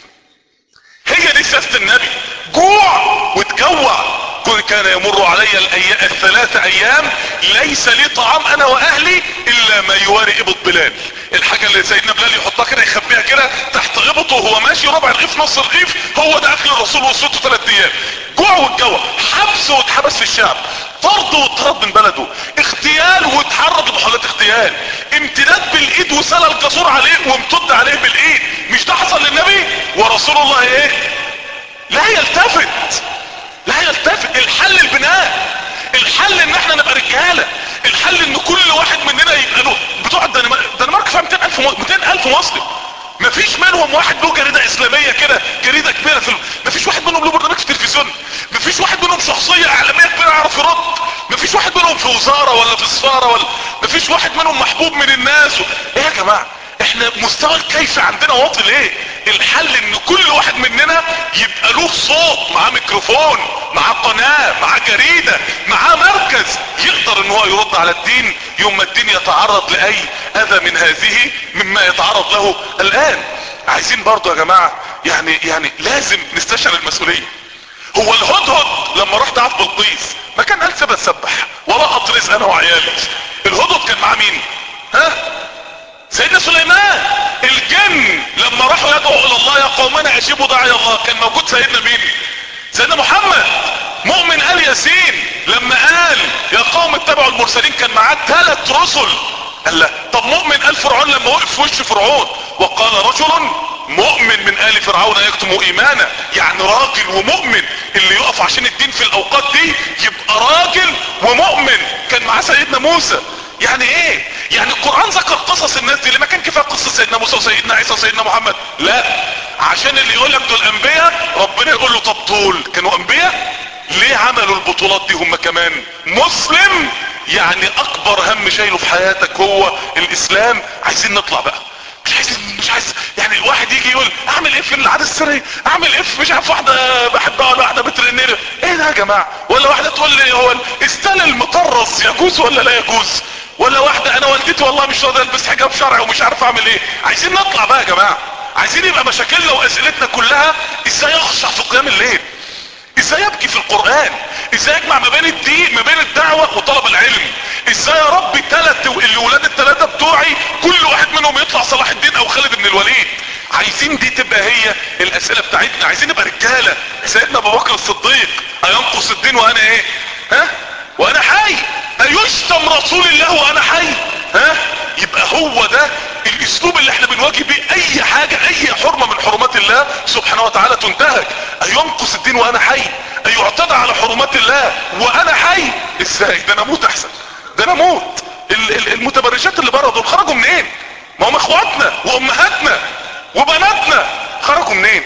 S1: هي دي سياسة النبي جوع وتجوع كان يمر علي الأي... الثلاثة ايام ليس لي طعام انا واهلي الا ما يواري ابط بلال الحاجة اللي سيدنا بلال يحطها كده يخبيها كده تحت ابطه وهو ماشي ربع رغيف نص رغيف هو ده اكل الرسول وصلته ثلاث ايام جوع والجوع حبس واتحبس في الشعب طرد واتطرد من بلده اغتيال واتحرض لمحاولات اغتيال امتداد بالايد وسال الجسور عليه وامتد عليه بالايد مش ده حصل للنبي ورسول الله ايه لا يلتفت لا يلتفت الحل البناء الحل ان احنا نبقى رجالة الحل ان كل واحد مننا يبقى له بتوع الدنمارك الدنمارك فيها 200000 200000 مسلم مفيش منهم واحد له جريدة اسلامية كده جريدة كبيرة في ال... مفيش واحد منهم له برنامج في التلفزيون مفيش واحد منهم شخصية اعلامية كبيرة يعرف يرد مفيش واحد منهم في وزارة ولا في سفارة ولا مفيش واحد منهم محبوب من الناس و... ايه يا جماعة احنا مستوى الكيف عندنا واطي ليه الحل ان كل واحد مننا يبقى له صوت معاه ميكروفون معاه قناة معاه جريدة معاه مركز يقدر ان هو يرد على الدين يوم ما الدين يتعرض لاي اذى من هذه مما يتعرض له الان عايزين برضو يا جماعة يعني يعني لازم نستشعر المسؤولية هو الهدهد لما رحت قعد بلقيس ما كان قال سيبها تسبح ولا رزق انا وعيالي الهدهد كان معاه مين ها سيدنا سليمان الجن لما راحوا يدعوا الى الله يا قومنا اجيبوا داعي الله كان موجود سيدنا مين سيدنا محمد مؤمن ال ياسين لما قال يا قوم اتبعوا المرسلين كان معاه ثلاث رسل قال لا طب مؤمن ال فرعون لما وقف في وش فرعون وقال رجل مؤمن من ال فرعون يكتم ايمانه يعني راجل ومؤمن اللي يقف عشان الدين في الاوقات دي يبقى راجل ومؤمن كان معاه سيدنا موسى يعني ايه يعني القرآن ذكر قصص الناس دي لما كان كفاية قصة سيدنا موسى وسيدنا عيسى وسيدنا محمد لا عشان اللي يقول لك دول انبياء ربنا يقول له طب دول كانوا انبياء ليه عملوا البطولات دي هم كمان مسلم يعني اكبر هم شايله في حياتك هو الاسلام عايزين نطلع بقى مش عايز مش عايز يعني واحد يجي يقول اعمل ايه في العاده السريه اعمل ايه في مش عارف واحده بحبها ولا واحده بترنيلي ايه ده يا جماعه ولا واحده تقول لي هو استل المطرز يجوز ولا لا يجوز ولا واحده انا والدتي والله مش راضيه البس حجاب شرعي ومش عارف اعمل ايه عايزين نطلع بقى يا جماعه عايزين يبقى مشاكلنا واسئلتنا كلها ازاي اخشع في قيام الليل ازاي ابكي في القرآن ازاي اجمع ما بين الدين ما بين الدعوة وطلب العلم ازاي يا رب تلت الولاد التلاتة بتوعي كل واحد منهم يطلع صلاح الدين او خالد بن الوليد عايزين دي تبقى هي الاسئلة بتاعتنا عايزين نبقى رجالة سيدنا ابو بكر الصديق اينقص الدين وانا ايه ها وانا حي ايشتم رسول الله وانا حي ها يبقى هو ده الاسلوب اللي احنا بنواجه بيه اي حاجة اي حرمة من حرمات الله سبحانه وتعالى تنتهك اينقص الدين وانا حي ايعتدى على حرمات الله وانا حي ازاي ده انا اموت احسن ده انا اموت المتبرجات اللي بره دول خرجوا منين ما هم اخواتنا وامهاتنا وبناتنا خرجوا منين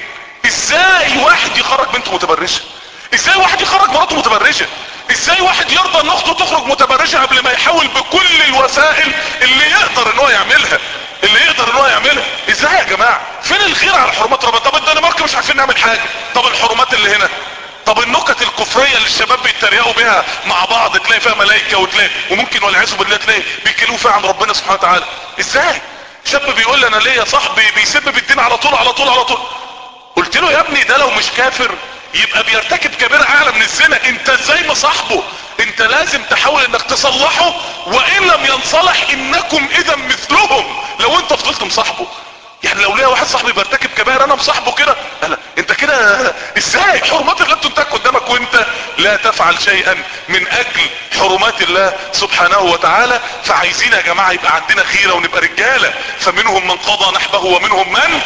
S1: ازاي واحد يخرج بنته متبرجه ازاي واحد يخرج مراته متبرجه ازاي واحد يرضى ان اخته تخرج متبرجه قبل ما يحاول بكل الوسائل اللي يقدر ان هو يعملها اللي يقدر ان هو يعملها ازاي يا جماعه فين الخير على حرمات ربنا طب الدنمارك مش عارفين نعمل حاجه طب الحرمات اللي هنا طب النكت الكفرية اللي الشباب بيتريقوا بيها مع بعض تلاقي فيها ملائكة وتلاقي وممكن والعياذ بالله تلاقي بيتكلموا فيها عن ربنا سبحانه وتعالى ازاي شاب بيقول لي انا ليا صاحبي بيسب بالدين على طول على طول على طول قلت له يا ابني ده لو مش كافر يبقى بيرتكب كبيرة اعلى من الزنا انت ازاي مصاحبه انت لازم تحاول انك تصلحه وان لم ينصلح انكم اذا مثلهم لو انت فضلت مصاحبه يعني لو ليا واحد صاحبي بيرتكب كبائر انا مصاحبه كده لا انت كده ازاي حرمات الله بتنتهك قدامك وانت لا تفعل شيئا من اجل حرمات الله سبحانه وتعالى فعايزين يا جماعة يبقى عندنا خيرة ونبقى رجالة فمنهم من قضى نحبه ومنهم من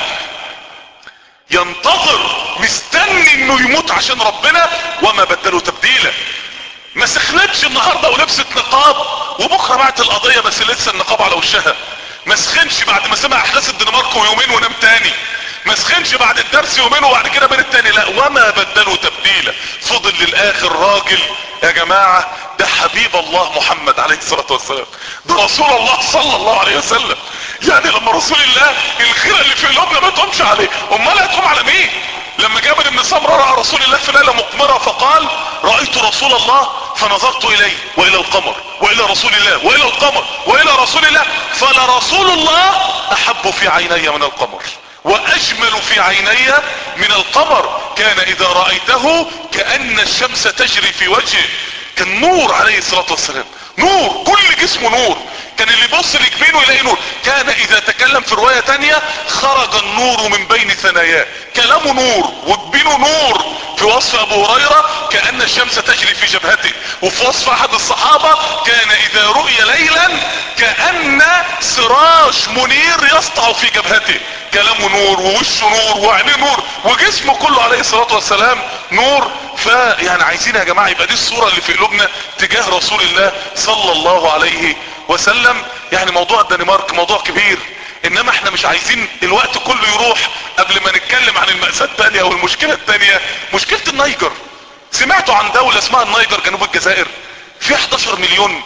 S1: ينتظر مستني انه يموت عشان ربنا وما بدلوا تبديلا ما سخنتش النهاردة ولبست نقاب وبكرة بعت القضية بس لسه النقاب على وشها ما سخنش بعد ما سمع احداث الدنمارك ويومين ونام تاني ما سخنش بعد الدرس يومين وبعد كده بين التاني لا وما بدلوا تبديلا فضل للاخر راجل يا جماعة ده حبيب الله محمد عليه الصلاة والسلام ده رسول الله صلى الله عليه وسلم يعني لما رسول الله الخيرة اللي في قلوبنا ما تقومش عليه امال هتقوم على مين لما جابر بن سمرة رأى رسول الله في ليلة مقمرة فقال رأيت رسول الله فنظرت اليه والى القمر والى رسول الله والى القمر والى رسول الله فلرسول الله احب في عيني من القمر واجمل في عيني من القمر كان اذا رأيته كأن الشمس تجري في وجهه كان نور عليه الصلاة والسلام نور كل جسمه نور كان اللي يبص لجبينه يلاقي نور كان اذا تكلم في رواية تانية خرج النور من بين ثناياه كلامه نور وجبينه نور في وصف ابو هريرة كأن الشمس تجري في جبهته وفي وصف احد الصحابة كان اذا رؤي ليلا كأن سراج منير يسطع في جبهته كلامه نور ووشه نور وعينيه نور وجسمه كله عليه الصلاة والسلام نور فيعني عايزين يا جماعة يبقى دي الصورة اللي في قلوبنا تجاه رسول الله صلى الله عليه وسلم يعني موضوع الدنمارك موضوع كبير انما احنا مش عايزين الوقت كله يروح قبل ما نتكلم عن المأساة التانية والمشكلة التانية مشكلة النيجر سمعتوا عن دولة اسمها النيجر جنوب الجزائر في 11 مليون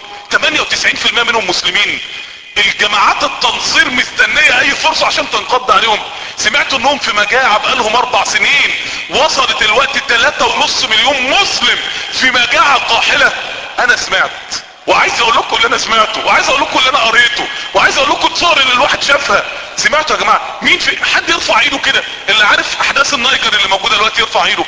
S1: 98% منهم مسلمين الجماعات التنصير مستنية اي فرصة عشان تنقض عليهم سمعتوا انهم في مجاعة بقالهم اربع سنين وصلت الوقت 3.5 مليون مسلم في مجاعة قاحلة انا سمعت وعايز اقول لكم اللي انا سمعته وعايز اقول لكم اللي انا قريته وعايز اقول لكم الصور اللي الواحد شافها سمعتوا يا جماعة مين في حد يرفع ايده كده اللي عارف احداث النيجر اللي موجودة دلوقتي يرفع ايده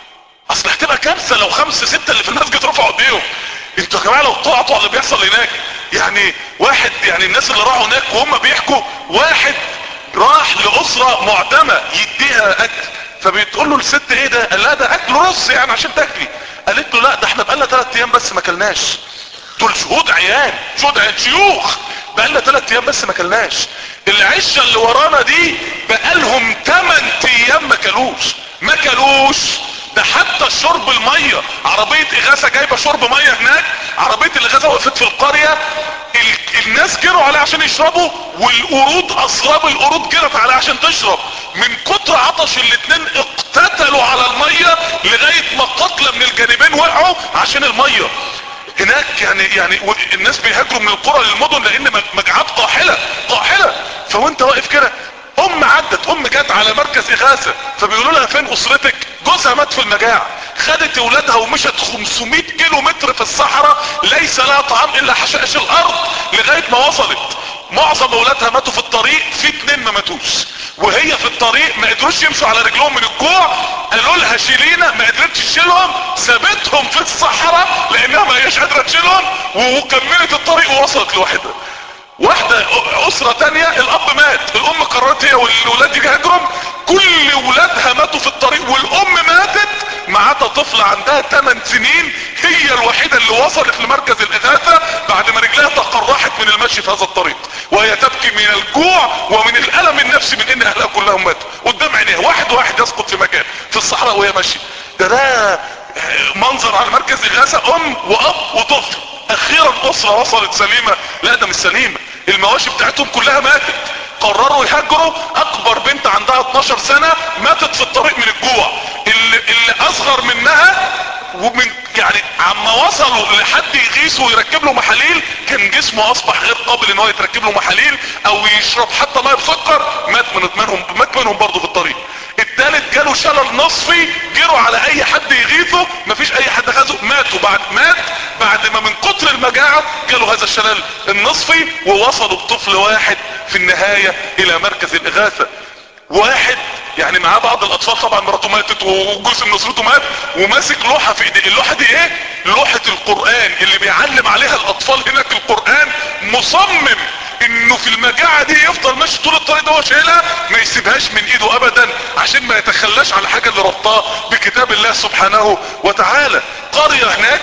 S1: اصل هتبقى كارثة لو خمسة ستة اللي في المسجد رفعوا ايديهم انتوا يا جماعة لو طلعتوا على اللي بيحصل هناك يعني واحد يعني الناس اللي راحوا هناك وهم بيحكوا واحد راح لاسرة معدمة يديها اكل فبتقول له الست ايه ده قال لها ده اكل رص يعني عشان تاكلي قالت له لا ده احنا بقالنا ثلاث ايام بس ما كلناش دول شهود عيان شهود عيان شيوخ بقالنا ثلاث ايام بس ما كلناش العشة اللي ورانا دي بقالهم 8 ايام ما كلوش ما كلوش ده حتى شرب المية عربية اغاثة جايبة شرب مية هناك عربية الاغاثة وقفت في القرية ال... الناس جروا عليها عشان يشربوا والقرود اصراب القرود جرت عليها عشان تشرب من كتر عطش الاتنين اقتتلوا على المية لغاية ما قتلى من الجانبين وقعوا عشان المية هناك يعني يعني الناس بيهاجروا من القرى للمدن لان مجاعات قاحلة قاحلة فوانت واقف كده ام عدت ام جت على مركز اغاثة فبيقولوا لها فين اسرتك جوزها مات في المجاعة خدت اولادها ومشت 500 كيلو متر في الصحراء ليس لها طعام الا حشائش الارض لغاية ما وصلت معظم اولادها ماتوا في الطريق في اتنين ما ماتوش وهي في الطريق ما قدروش يمشوا على رجلهم من الجوع قالوا لها شيلينا ما قدرتش تشيلهم سابتهم في الصحراء لانها ما هيش قادره تشيلهم وكملت الطريق ووصلت لوحدها واحدة اسرة تانية الاب مات الام قررت هي والولاد يهاجرهم كل ولادها ماتوا في الطريق والام ماتت معاها طفلة عندها 8 سنين هي الوحيدة اللي وصلت لمركز الاغاثة بعد ما رجلها تقرحت من المشي في هذا الطريق وهي تبكي من الجوع ومن الالم النفسي من ان اهلها كلهم ماتوا قدام عينيها واحد واحد يسقط في مكان في الصحراء وهي ماشية ده ده منظر على مركز اغاثة ام واب وطفل اخيرا اسرة وصلت سليمة لا ده مش سليمة المواشي بتاعتهم كلها ماتت قرروا يهاجروا اكبر بنت عندها 12 سنة ماتت في الطريق من الجوع اللي, اللي اصغر منها ومن يعني عما وصلوا لحد يغيثه ويركب له محاليل كان جسمه اصبح غير قابل ان هو يتركب له محاليل او يشرب حتى ميه بسكر مات من منهم مات منهم برضه في الطريق التالت جاله شلل نصفي جروا على اي حد يغيثه مفيش اي حد خده ماتوا بعد مات بعد ما من كتر المجاعة جاله هذا الشلل النصفي ووصلوا بطفل واحد في النهاية الى مركز الاغاثة واحد يعني معاه بعض الاطفال طبعا مراته ماتت وجزء من اسرته مات وماسك لوحة في ايديه اللوحة دي ايه لوحة القرآن اللي بيعلم عليها الاطفال هناك القرآن مصمم انه في المجاعة دي يفضل ماشي طول الطريق ده هو شايلها ما يسيبهاش من ايده ابدا عشان ما يتخلاش على حاجة اللي ربطاه بكتاب الله سبحانه وتعالى قرية هناك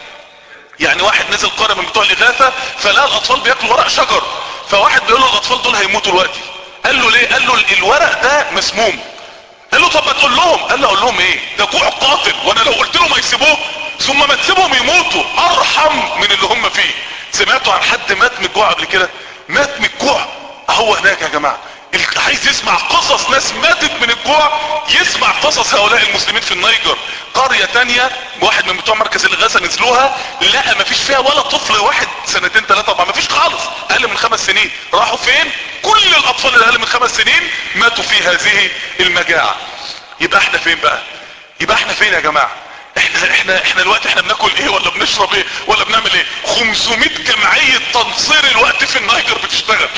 S1: يعني واحد نزل قرية من بتوع الاغاثة فلقى الاطفال بياكلوا ورق شجر فواحد بيقول له الاطفال دول هيموتوا دلوقتي قال له ليه قال له الورق ده مسموم قال له طب ما تقول لهم قال له اقول لهم ايه ده جوع قاتل وانا لو قلت لهم هيسيبوه ثم ما تسيبهم يموتوا ارحم من اللي هم فيه سمعتوا عن حد مات من الجوع قبل كده مات من الجوع هو هناك يا جماعة اللي عايز يسمع قصص ناس ماتت من الجوع يسمع قصص هؤلاء المسلمين في النيجر قرية تانية واحد من بتوع مركز الاغاثة نزلوها لقى مفيش فيها ولا طفل واحد سنتين ثلاثة اربعة مفيش خالص اقل من خمس سنين راحوا فين كل الاطفال اللي اقل من خمس سنين ماتوا في هذه المجاعة يبقى احنا فين بقى يبقى احنا فين يا جماعة احنا احنا احنا الوقت احنا بناكل ايه ولا بنشرب ايه ولا بنعمل ايه 500 جمعية تنصير الوقت في النيجر بتشتغل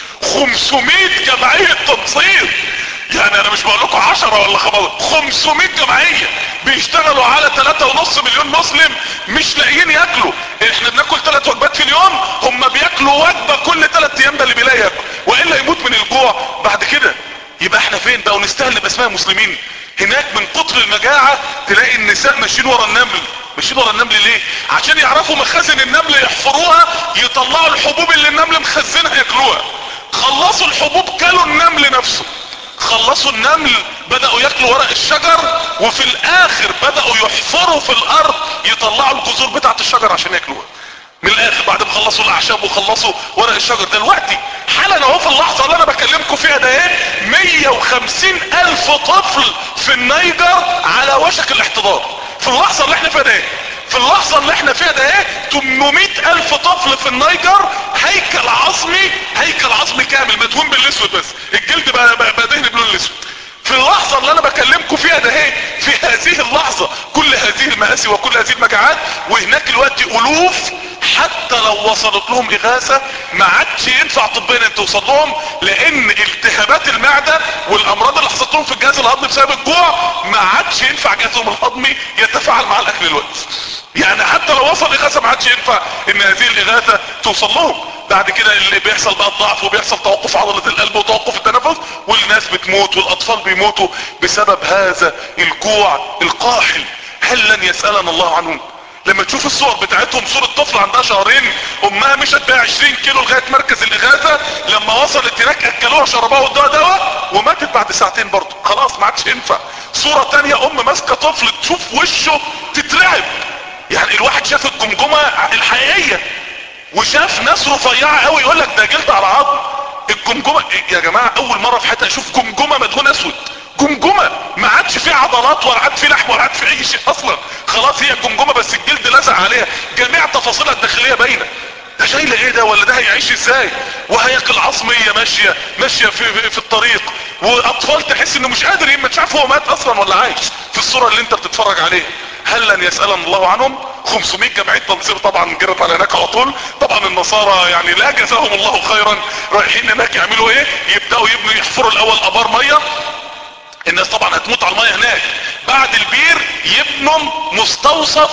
S1: 500 جمعية تنصير يعني انا مش بقول لكم 10 ولا 15 500 جمعية بيشتغلوا على 3.5 مليون مسلم مش لاقيين ياكلوا احنا بناكل 3 وجبات في اليوم هم بياكلوا وجبة كل 3 ايام ده اللي بيلاقي ياكل والا يموت من الجوع بعد كده يبقى احنا فين بقى ونستهل باسمها مسلمين هناك من كتر المجاعة تلاقي النساء ماشيين ورا النمل ماشيين ورا النمل ليه عشان يعرفوا مخازن النمل يحفروها يطلعوا الحبوب اللي النمل مخزنها ياكلوها خلصوا الحبوب كلوا النمل نفسه خلصوا النمل بدأوا ياكلوا ورق الشجر وفي الاخر بدأوا يحفروا في الارض يطلعوا الجذور بتاعت الشجر عشان ياكلوها من الاخر بعد ما خلصوا الاعشاب وخلصوا ورق الشجر دلوقتي حالا اهو في اللحظة اللي انا بكلمكم فيها ده ايه 150 الف طفل في النيجر على وشك الاحتضار في اللحظة اللي احنا فيها ده ايه في اللحظة اللي احنا فيها ده ايه 800 الف طفل في النيجر هيكل عظمي هيكل عظمي كامل مدهون بالاسود بس الجلد بقى, بقى, بقى دهن بلون الاسود في اللحظة اللي انا بكلمكم فيها ده ايه في هذه اللحظة كل هذه المآسي وكل هذه المجاعات وهناك الوقت الوف حتى لو وصلت لهم اغاثة ما عادش ينفع طبيا ان توصل لهم لان التهابات المعدة والامراض اللي حصلت لهم في الجهاز الهضمي بسبب الجوع ما عادش ينفع جهازهم الهضمي يتفاعل مع الاكل الوقت يعني حتى لو وصل اغاثة ما عادش ينفع ان هذه الاغاثة توصل لهم بعد كده اللي بيحصل بقى الضعف وبيحصل توقف عضلة القلب وتوقف التنفس والناس بتموت والاطفال بيموتوا بسبب هذا الجوع القاحل هل لن يسألنا الله عنهم لما تشوف الصور بتاعتهم صورة طفل عندها شهرين امها مشت بيها 20 كيلو لغاية مركز الاغاثة لما وصلت هناك اكلوها شربوها وادوها دواء وماتت بعد ساعتين برضه خلاص ما عادش ينفع صورة تانية ام ماسكة طفل تشوف وشه تترعب يعني الواحد شاف الجمجمة الحقيقية وشاف ناس رفيعة قوي يقول لك ده جلد على عظم الجمجمة يا جماعة اول مرة في حياتي اشوف جمجمة مدهون اسود جمجمة ما عادش فيه عضلات ولا عاد فيه لحم ولا عاد فيه اي شيء اصلا خلاص هي جمجمة بس الجلد لزق عليها جميع تفاصيلها الداخلية باينة ده شايله ايه ده ولا ده هيعيش ازاي وهياكل عظمية ماشية ماشية في, في, في الطريق واطفال تحس انه مش قادر يما مش عارف هو مات اصلا ولا عايش في الصورة اللي انت بتتفرج عليها هل لن يسألنا الله عنهم 500 جمعية تنصير طبعا جرت على هناك على طول طبعا النصارى يعني لا جزاهم الله خيرا رايحين هناك يعملوا ايه يبدأوا يبنوا يحفروا الاول ابار مية الناس طبعا هتموت على المية هناك بعد البير يبنوا مستوصف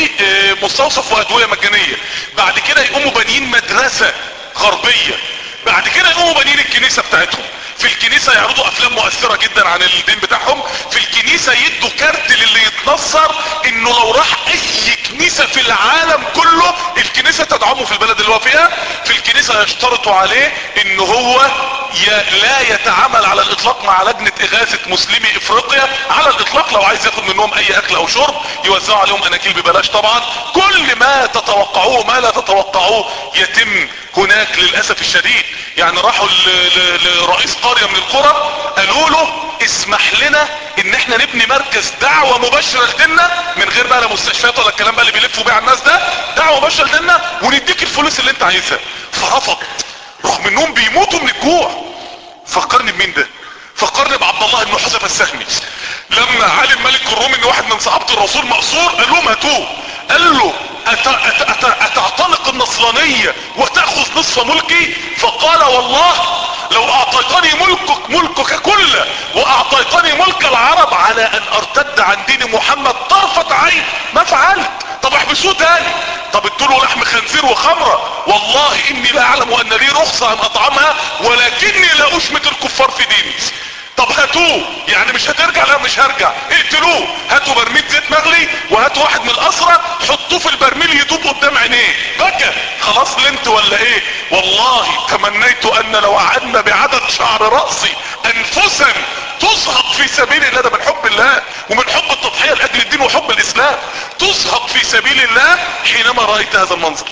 S1: بمستوصف وادوية مجانية بعد كده يقوموا بانيين مدرسة غربية بعد كده يقوموا بانيين الكنيسة بتاعتهم في الكنيسة يعرضوا افلام مؤثرة جدا عن الدين بتاعهم في الكنيسة يدوا كارت للي يتنصر انه لو راح اي كنيسة في العالم كله الكنيسة تدعمه في البلد اللي هو فيها في الكنيسة يشترطوا عليه ان هو لا يتعامل على الاطلاق مع لجنة اغاثة مسلمي افريقيا على الاطلاق لو عايز ياخد منهم اي اكل او شرب يوزعوا عليهم اناكيل ببلاش طبعا كل ما تتوقعوه ما لا تتوقعوه يتم هناك للأسف الشديد يعني راحوا لرئيس قرية من القرى قالوا له اسمح لنا ان احنا نبني مركز دعوة مباشرة لدينا من غير بقى لا مستشفيات ولا الكلام بقى اللي بيلفوا بيه على الناس ده دعوة مباشرة لدينا ونديك الفلوس اللي انت عايزها فرفض رغم انهم بيموتوا من الجوع فكرني بمين ده فكرني بعبد الله بن حذيفه السهمي لما علم ملك الروم ان واحد من صحابه الرسول مقصور قال لهم هاتوه قال له أت أت أت اتعتنق النصرانية وتأخذ نصف ملكي فقال والله لو اعطيتني ملكك ملكك كله واعطيتني ملك العرب على ان ارتد عن دين محمد طرفة عين ما فعلت طب احبسوه تاني طب ادوا لحم خنزير وخمرة والله اني لا اعلم ان لي رخصة ان اطعمها ولكني لا اشمت الكفار في ديني طب هاتوه يعني مش هترجع لا مش هرجع اقتلوه هاتوا برميل زيت مغلي وهاتوا واحد من الاسرة حطوه في البرميل يدوب قدام عينيه بكى خلاص لنت ولا ايه والله تمنيت ان لو قعدنا بعدد شعر رأسي انفسا تزهق في سبيل الله ده من حب الله ومن حب التضحية لاجل الدين وحب الاسلام تزهق في سبيل الله حينما رأيت هذا المنظر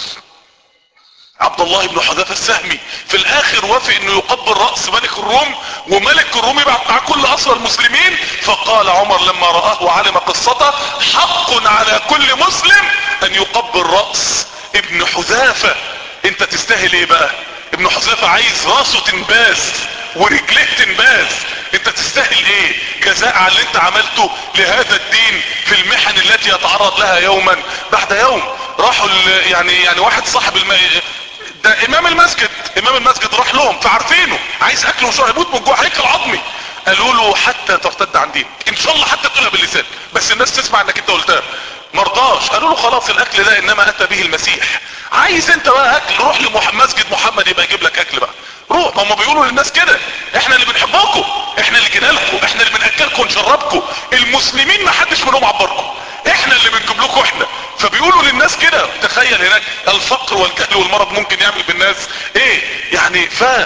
S1: عبد الله بن حذافة السهمي في الاخر وافق انه يقبل رأس ملك الروم وملك الروم يبعث مع كل اسرى المسلمين فقال عمر لما رآه وعلم قصته حق على كل مسلم ان يقبل رأس ابن حذافة انت تستاهل ايه بقى ابن حذافة عايز راسه تنباس ورجليه تنباس انت تستاهل ايه جزاء على اللي انت عملته لهذا الدين في المحن التي يتعرض لها يوما بعد يوم راحوا يعني يعني واحد صاحب الم... ده امام المسجد امام المسجد راح لهم فعارفينه عايز اكل وشرب يموت من الجوع هيكل عظمي قالوا له حتى ترتد عن دينك ان شاء الله حتى تقولها باللسان بس الناس تسمع انك انت قلتها مرضاش قالوا له خلاص الاكل ده انما اتى به المسيح عايز انت بقى اكل روح لمسجد محمد يبقى يجيب لك اكل بقى روح ما هم بيقولوا للناس كده احنا اللي بنحبكم احنا اللي جينا لكم احنا اللي بناكلكم ونشربكم المسلمين ما حدش منهم عبركم احنا اللي بنجيب لكم احنا فبيقولوا للناس كده تخيل هناك الفقر والجهل والمرض ممكن يعمل بالناس ايه يعني ف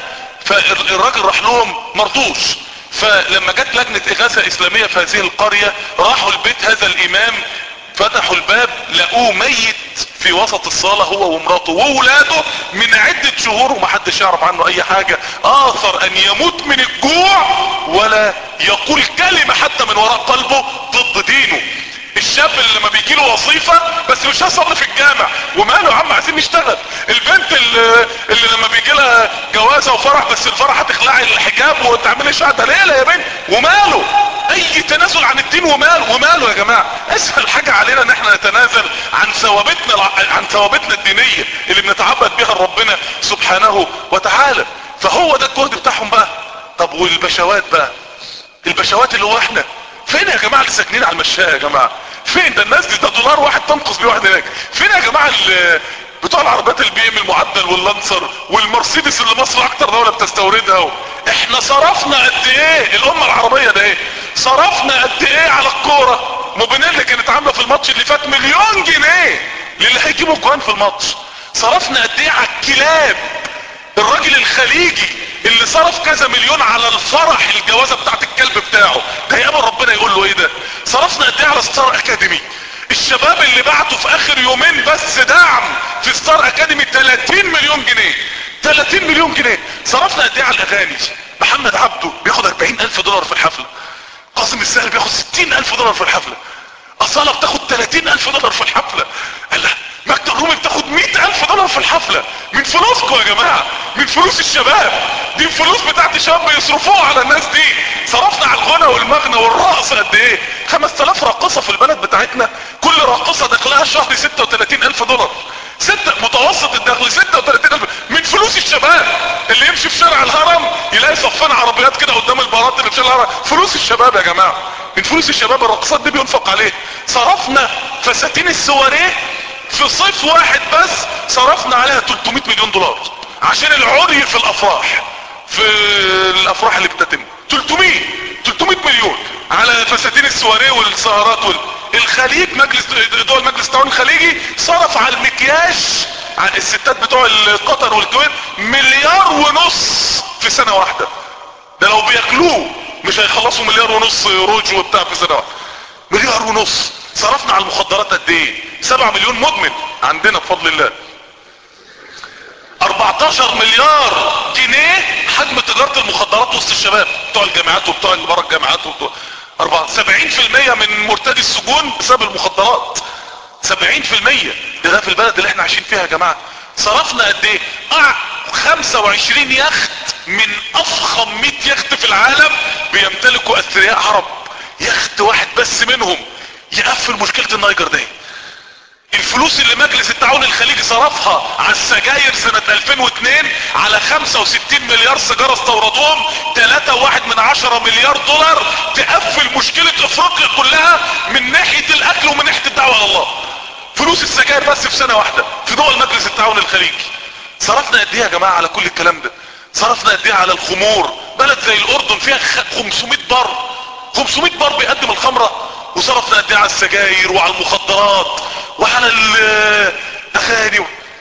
S1: فالراجل راح لهم مرضوش فلما جت لجنة اغاثة اسلامية في هذه القرية راحوا البيت هذا الامام فتحوا الباب لقوه ميت في وسط الصالة هو ومراته وولاده من عدة شهور ومحدش يعرف عنه اي حاجة اثر ان يموت من الجوع ولا يقول كلمة حتى من وراء قلبه ضد دينه الشاب اللي لما بيجي له وظيفه بس مش هيصلي في الجامع وماله يا عم عايزين نشتغل البنت اللي, اللي لما بيجي لها جوازه وفرح بس الفرح هتخلعي الحجاب وتعملي شهاده ليله يا بنت وماله اي تنازل عن الدين وماله وماله يا جماعه اسهل حاجه علينا ان احنا نتنازل عن ثوابتنا عن ثوابتنا الدينيه اللي بنتعبد بها ربنا سبحانه وتعالى فهو ده الجهد بتاعهم بقى طب والبشوات بقى البشوات اللي هو احنا فين يا جماعه اللي ساكنين على المشاية يا جماعه فين ده الناس دي ده دولار واحد تنقص بيه واحد هناك فين يا جماعه بتوع العربيات البي ام المعدل واللانسر والمرسيدس اللي مصر اكتر دولة بتستوردها و... احنا صرفنا قد ايه الامة العربية ده ايه صرفنا قد ايه على الكورة موبينيلي كانت عاملة في الماتش اللي فات مليون جنيه للي هيجيبوا جوان في الماتش صرفنا قد ايه على الكلاب الراجل الخليجي اللي صرف كذا مليون على الفرح الجوازة بتاعت الكلب بتاعه ده يقابل ربنا يقول له ايه ده صرفنا قد ايه على ستار اكاديمي الشباب اللي بعتوا في اخر يومين بس دعم في ستار اكاديمي 30 مليون جنيه 30 مليون جنيه صرفنا قد ايه على الاغاني محمد عبده بياخد 40 الف دولار في الحفلة قاسم السهل بياخد 60 الف دولار في الحفلة اصالة بتاخد 30 الف دولار في الحفلة قال لا مجد الرومي بتاخد 100 الف دولار في الحفلة من فلوسكم يا جماعة من فلوس الشباب دي الفلوس بتاعت الشباب بيصرفوها على الناس دي صرفنا على الغنى والمغنى والرقص قد ايه 5000 راقصة في البلد بتاعتنا كل راقصة دخلها شهر 36 الف دولار ستة متوسط الدخل 36 الف من فلوس الشباب اللي يمشي في شارع الهرم يلاقي صفين عربيات كده قدام البارات اللي في شارع الهرم فلوس الشباب يا جماعة من فلوس الشباب الرقصات دي بينفق عليه صرفنا فساتين السواريه في صيف واحد بس صرفنا عليها 300 مليون دولار عشان العري في الافراح في الافراح اللي بتتم 300 300 مليون على فساتين السواريه والسهرات وال... الخليج مجلس دول مجلس التعاون الخليجي صرف على المكياج عن الستات بتوع قطر والكويت مليار ونص في سنة واحدة ده لو بياكلوه مش هيخلصوا مليار ونص روج وبتاع في سنة واحدة مليار ونص صرفنا على المخدرات قد ايه سبعة مليون مدمن عندنا بفضل الله 14 مليار جنيه حجم تجارة المخدرات وسط الشباب بتوع الجامعات وبتوع اللي بره الجامعات وبتوع 70% من مرتدي السجون بسبب المخدرات 70% ده في البلد اللي احنا عايشين فيها يا جماعة صرفنا قد ايه اه 25 يخت من افخم 100 يخت في العالم بيمتلكوا اثرياء عرب يخت واحد بس منهم يقفل مشكلة النايجر ده الفلوس اللي مجلس التعاون الخليجي صرفها على السجاير سنة 2002 على 65 مليار سيجارة استوردوهم 3.1 من 10 مليار دولار تقفل مشكلة افريقيا كلها من ناحية الاكل ومن ناحية الدعوة على الله فلوس السجاير بس في سنة واحدة في دول مجلس التعاون الخليجي صرفنا قد ايه يا جماعة على كل الكلام ده صرفنا قد ايه على الخمور بلد زي الاردن فيها 500 بار 500 بار بيقدم الخمرة وصرفنا قد ايه على السجاير وعلى المخدرات وعلى الاغاني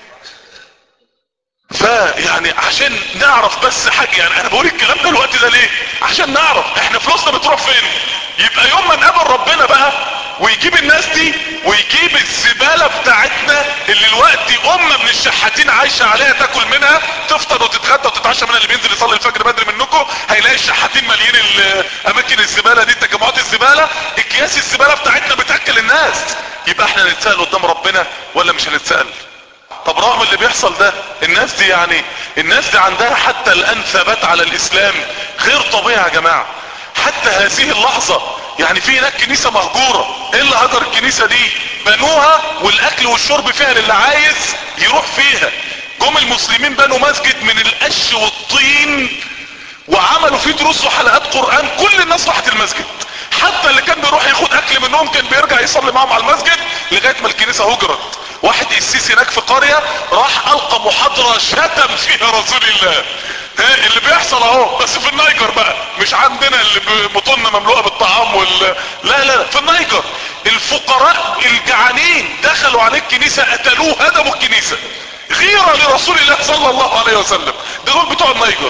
S1: فيعني عشان نعرف بس حاجة يعني انا بقول الكلام ده الوقت ده ليه عشان نعرف احنا فلوسنا بتروح فين يبقى يوم ما نقابل ربنا بقى ويجيب الناس دي ويجيب الزبالة بتاعتنا اللي الوقت امة من الشحاتين عايشة عليها تاكل منها تفطر وتتغدى وتتعشى منها اللي بينزل يصلي الفجر بدري منكم هيلاقي الشحاتين ماليين اماكن الزبالة دي تجمعات الزبالة اكياس الزبالة بتاعتنا بتاكل الناس يبقى احنا نتسأل قدام ربنا ولا مش هنتسأل طب رغم اللي بيحصل ده الناس دي يعني الناس دي عندها حتى الان ثبات على الاسلام غير طبيعي يا جماعة حتى هذه اللحظة يعني في هناك كنيسة مهجورة ايه اللي هجر الكنيسة دي بنوها والاكل والشرب فيها للي عايز يروح فيها جم المسلمين بنوا مسجد من القش والطين وعملوا فيه دروس وحلقات قرآن كل الناس راحت المسجد حتى اللي كان بيروح ياخد اكل منهم كان بيرجع يصلي معاهم على المسجد لغاية ما الكنيسة هجرت واحد قسيس هناك في قرية راح القى محاضرة شتم فيها رسول الله ها اللي بيحصل اهو بس في النيجر بقى مش عندنا اللي بطننا مملوءة بالطعام وال لا لا في النيجر الفقراء الجعانين دخلوا عليه الكنيسة قتلوه هدموا الكنيسة غيرة لرسول الله صلى الله عليه وسلم ده دول بتوع النيجر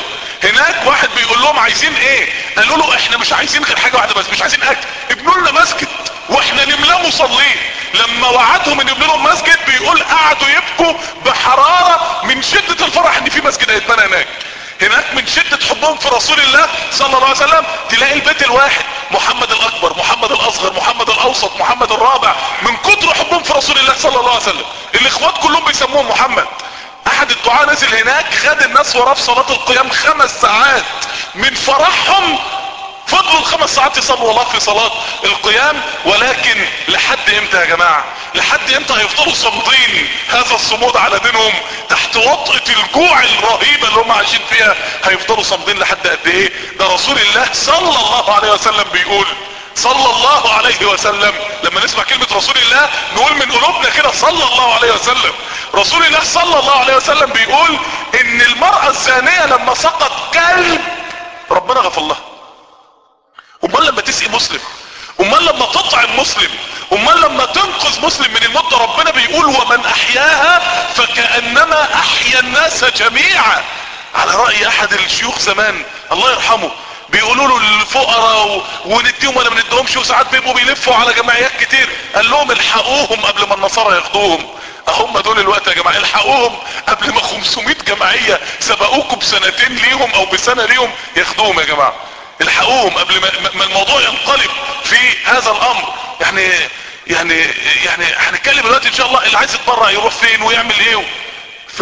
S1: هناك واحد بيقول لهم عايزين ايه قالوا له احنا مش عايزين غير حاجة واحدة بس مش عايزين اكل ابنوا لنا مسجد واحنا نملاه مصلين لما وعدهم ان يبنوا لهم مسجد بيقول قعدوا يبكوا بحرارة من شدة الفرح ان في مسجد هيتبنى هناك هناك من شدة حبهم في رسول الله صلى الله عليه وسلم تلاقي البيت الواحد محمد الاكبر محمد الاصغر محمد الاوسط محمد الرابع من كتر حبهم في رسول الله صلى الله عليه وسلم الاخوات كلهم بيسموهم محمد احد الدعاء نزل هناك خد الناس وراه في صلاة القيام خمس ساعات من فرحهم فضلوا الخمس ساعات يصلوا الله في صلاة القيام ولكن لحد امتى يا جماعة لحد امتى هيفضلوا صامدين هذا الصمود على دينهم تحت وطئة الجوع الرهيبة اللي هم عايشين فيها هيفضلوا صامدين لحد قد ايه ده رسول الله صلى الله عليه وسلم بيقول صلى الله عليه وسلم لما نسمع كلمة رسول الله نقول من قلوبنا كده صلى الله عليه وسلم رسول الله صلى الله عليه وسلم بيقول ان المرأة الزانية لما سقط كلب ربنا غفر لها امال لما تسقي مسلم امال لما تطعم مسلم امال لما تنقذ مسلم من الموت ربنا بيقول ومن احياها فكأنما احيا الناس جميعا على رأي احد الشيوخ زمان الله يرحمه بيقولوا له الفقراء ونديهم ولا ما نديهمش وساعات بيبقوا بيلفوا على جمعيات كتير قال لهم الحقوهم قبل ما النصارى ياخدوهم هم دول الوقت يا جماعه الحقوهم قبل ما 500 جمعيه سبقوكم بسنتين ليهم او بسنه ليهم ياخدوهم يا جماعه الحقوهم قبل ما, ما الموضوع ينقلب في هذا الامر يعني يعني يعني هنتكلم دلوقتي ان شاء الله اللي عايز يتبرع يروح فين ويعمل ايه ف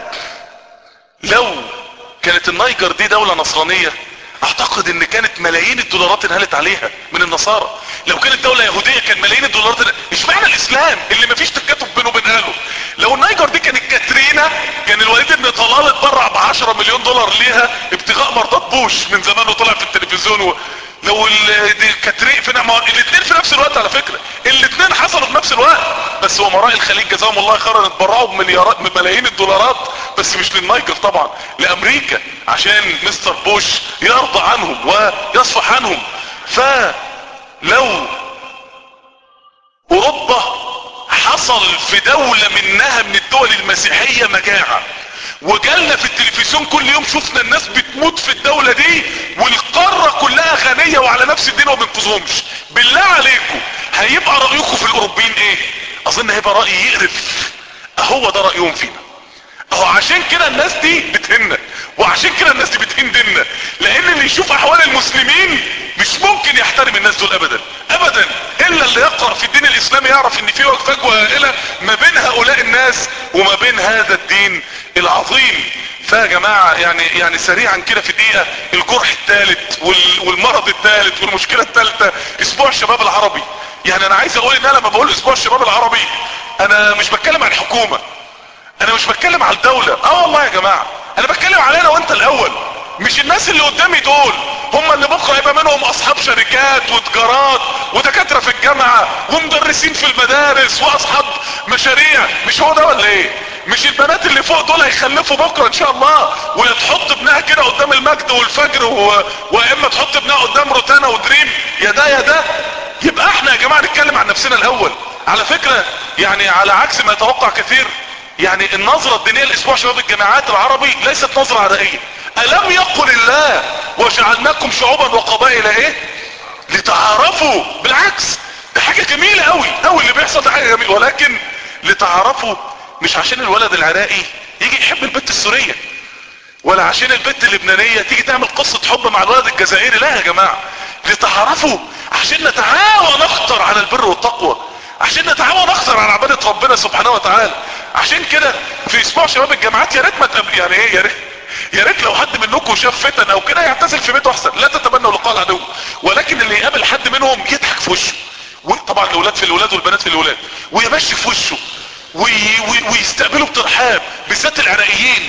S1: لو كانت النيجر دي دولة نصرانية اعتقد ان كانت ملايين الدولارات انهلت عليها من النصارى لو كانت دولة يهودية كان ملايين الدولارات مش معنى الاسلام اللي مفيش تكاتف بينه وبين اهله لو النيجر دي كانت كاترينا كان الوليد ابن طلال اتبرع ب 10 مليون دولار ليها ابتغاء مرضات بوش من زمان وطلع في التلفزيون و... لو كاترين في الاثنين في نفس الوقت على فكرة الاثنين حصلوا في نفس الوقت بس امراء الخليج جزاهم الله خيرا اتبرعوا بمليارات بملايين الدولارات بس مش للنيجر طبعا لامريكا عشان مستر بوش يرضى عنهم ويصفح عنهم فلو اوروبا حصل في دولة منها من الدول المسيحية مجاعة وجالنا في التلفزيون كل يوم شفنا الناس بتموت في الدولة دي والقارة كلها غنية وعلى نفس الدين وما بينقذهمش بالله عليكم هيبقى رأيكم في الاوروبيين ايه اظن هيبقى رأي يقرف اهو ده رأيهم فينا اهو عشان كده الناس دي بتهنا وعشان كده الناس دي بتهين ديننا لان اللي يشوف احوال المسلمين مش ممكن يحترم الناس دول ابدا ابدا الا اللي يقرأ في الدين الاسلامي يعرف ان في فجوة هائلة ما بين هؤلاء الناس وما بين هذا الدين العظيم فيا جماعة يعني يعني سريعا كده في دقيقة الجرح الثالث والمرض الثالث والمشكلة الثالثة اسبوع الشباب العربي يعني انا عايز اقول ان انا لما بقول اسبوع الشباب العربي انا مش بتكلم عن الحكومة انا مش بتكلم على الدولة اه والله يا جماعة انا بتكلم علينا وانت الاول مش الناس اللي قدامي دول هم اللي بكره يبقى منهم اصحاب شركات وتجارات ودكاتره في الجامعه ومدرسين في المدارس واصحاب مشاريع مش هو ده ولا ايه مش البنات اللي فوق دول هيخلفوا بكره ان شاء الله وتحط ابنها كده قدام المجد والفجر و... واما تحط ابنها قدام روتانا ودريم يا ده يا ده يبقى احنا يا جماعه نتكلم عن نفسنا الاول على فكره يعني على عكس ما يتوقع كثير يعني النظرة الدينية لاسبوع شباب الجامعات العربي ليست نظرة عدائية الم يقل الله وجعلناكم شعوبا وقبائل ايه لتعارفوا بالعكس ده حاجة جميلة قوي قوي اللي بيحصل ده حاجة جميلة ولكن لتعارفوا مش عشان الولد العراقي يجي يحب البنت السورية ولا عشان البنت اللبنانية تيجي تعمل قصة حب مع الولد الجزائري لا يا جماعة لتعرفوا عشان نتعاون اكتر على البر والتقوى عشان نتعاون اكتر على عبادة ربنا سبحانه وتعالى عشان كده في اسبوع شباب الجامعات يا ريت ما تقابل يعني ايه يا ريت يا ريت لو حد منكم شاف فتن او كده يعتزل في بيته احسن لا تتمنوا لقاء العدو ولكن اللي يقابل حد منهم يضحك في وشه طبعا الاولاد في الاولاد والبنات في الاولاد ويمشي في وشه وي وي ويستقبلوا بترحاب بالذات العراقيين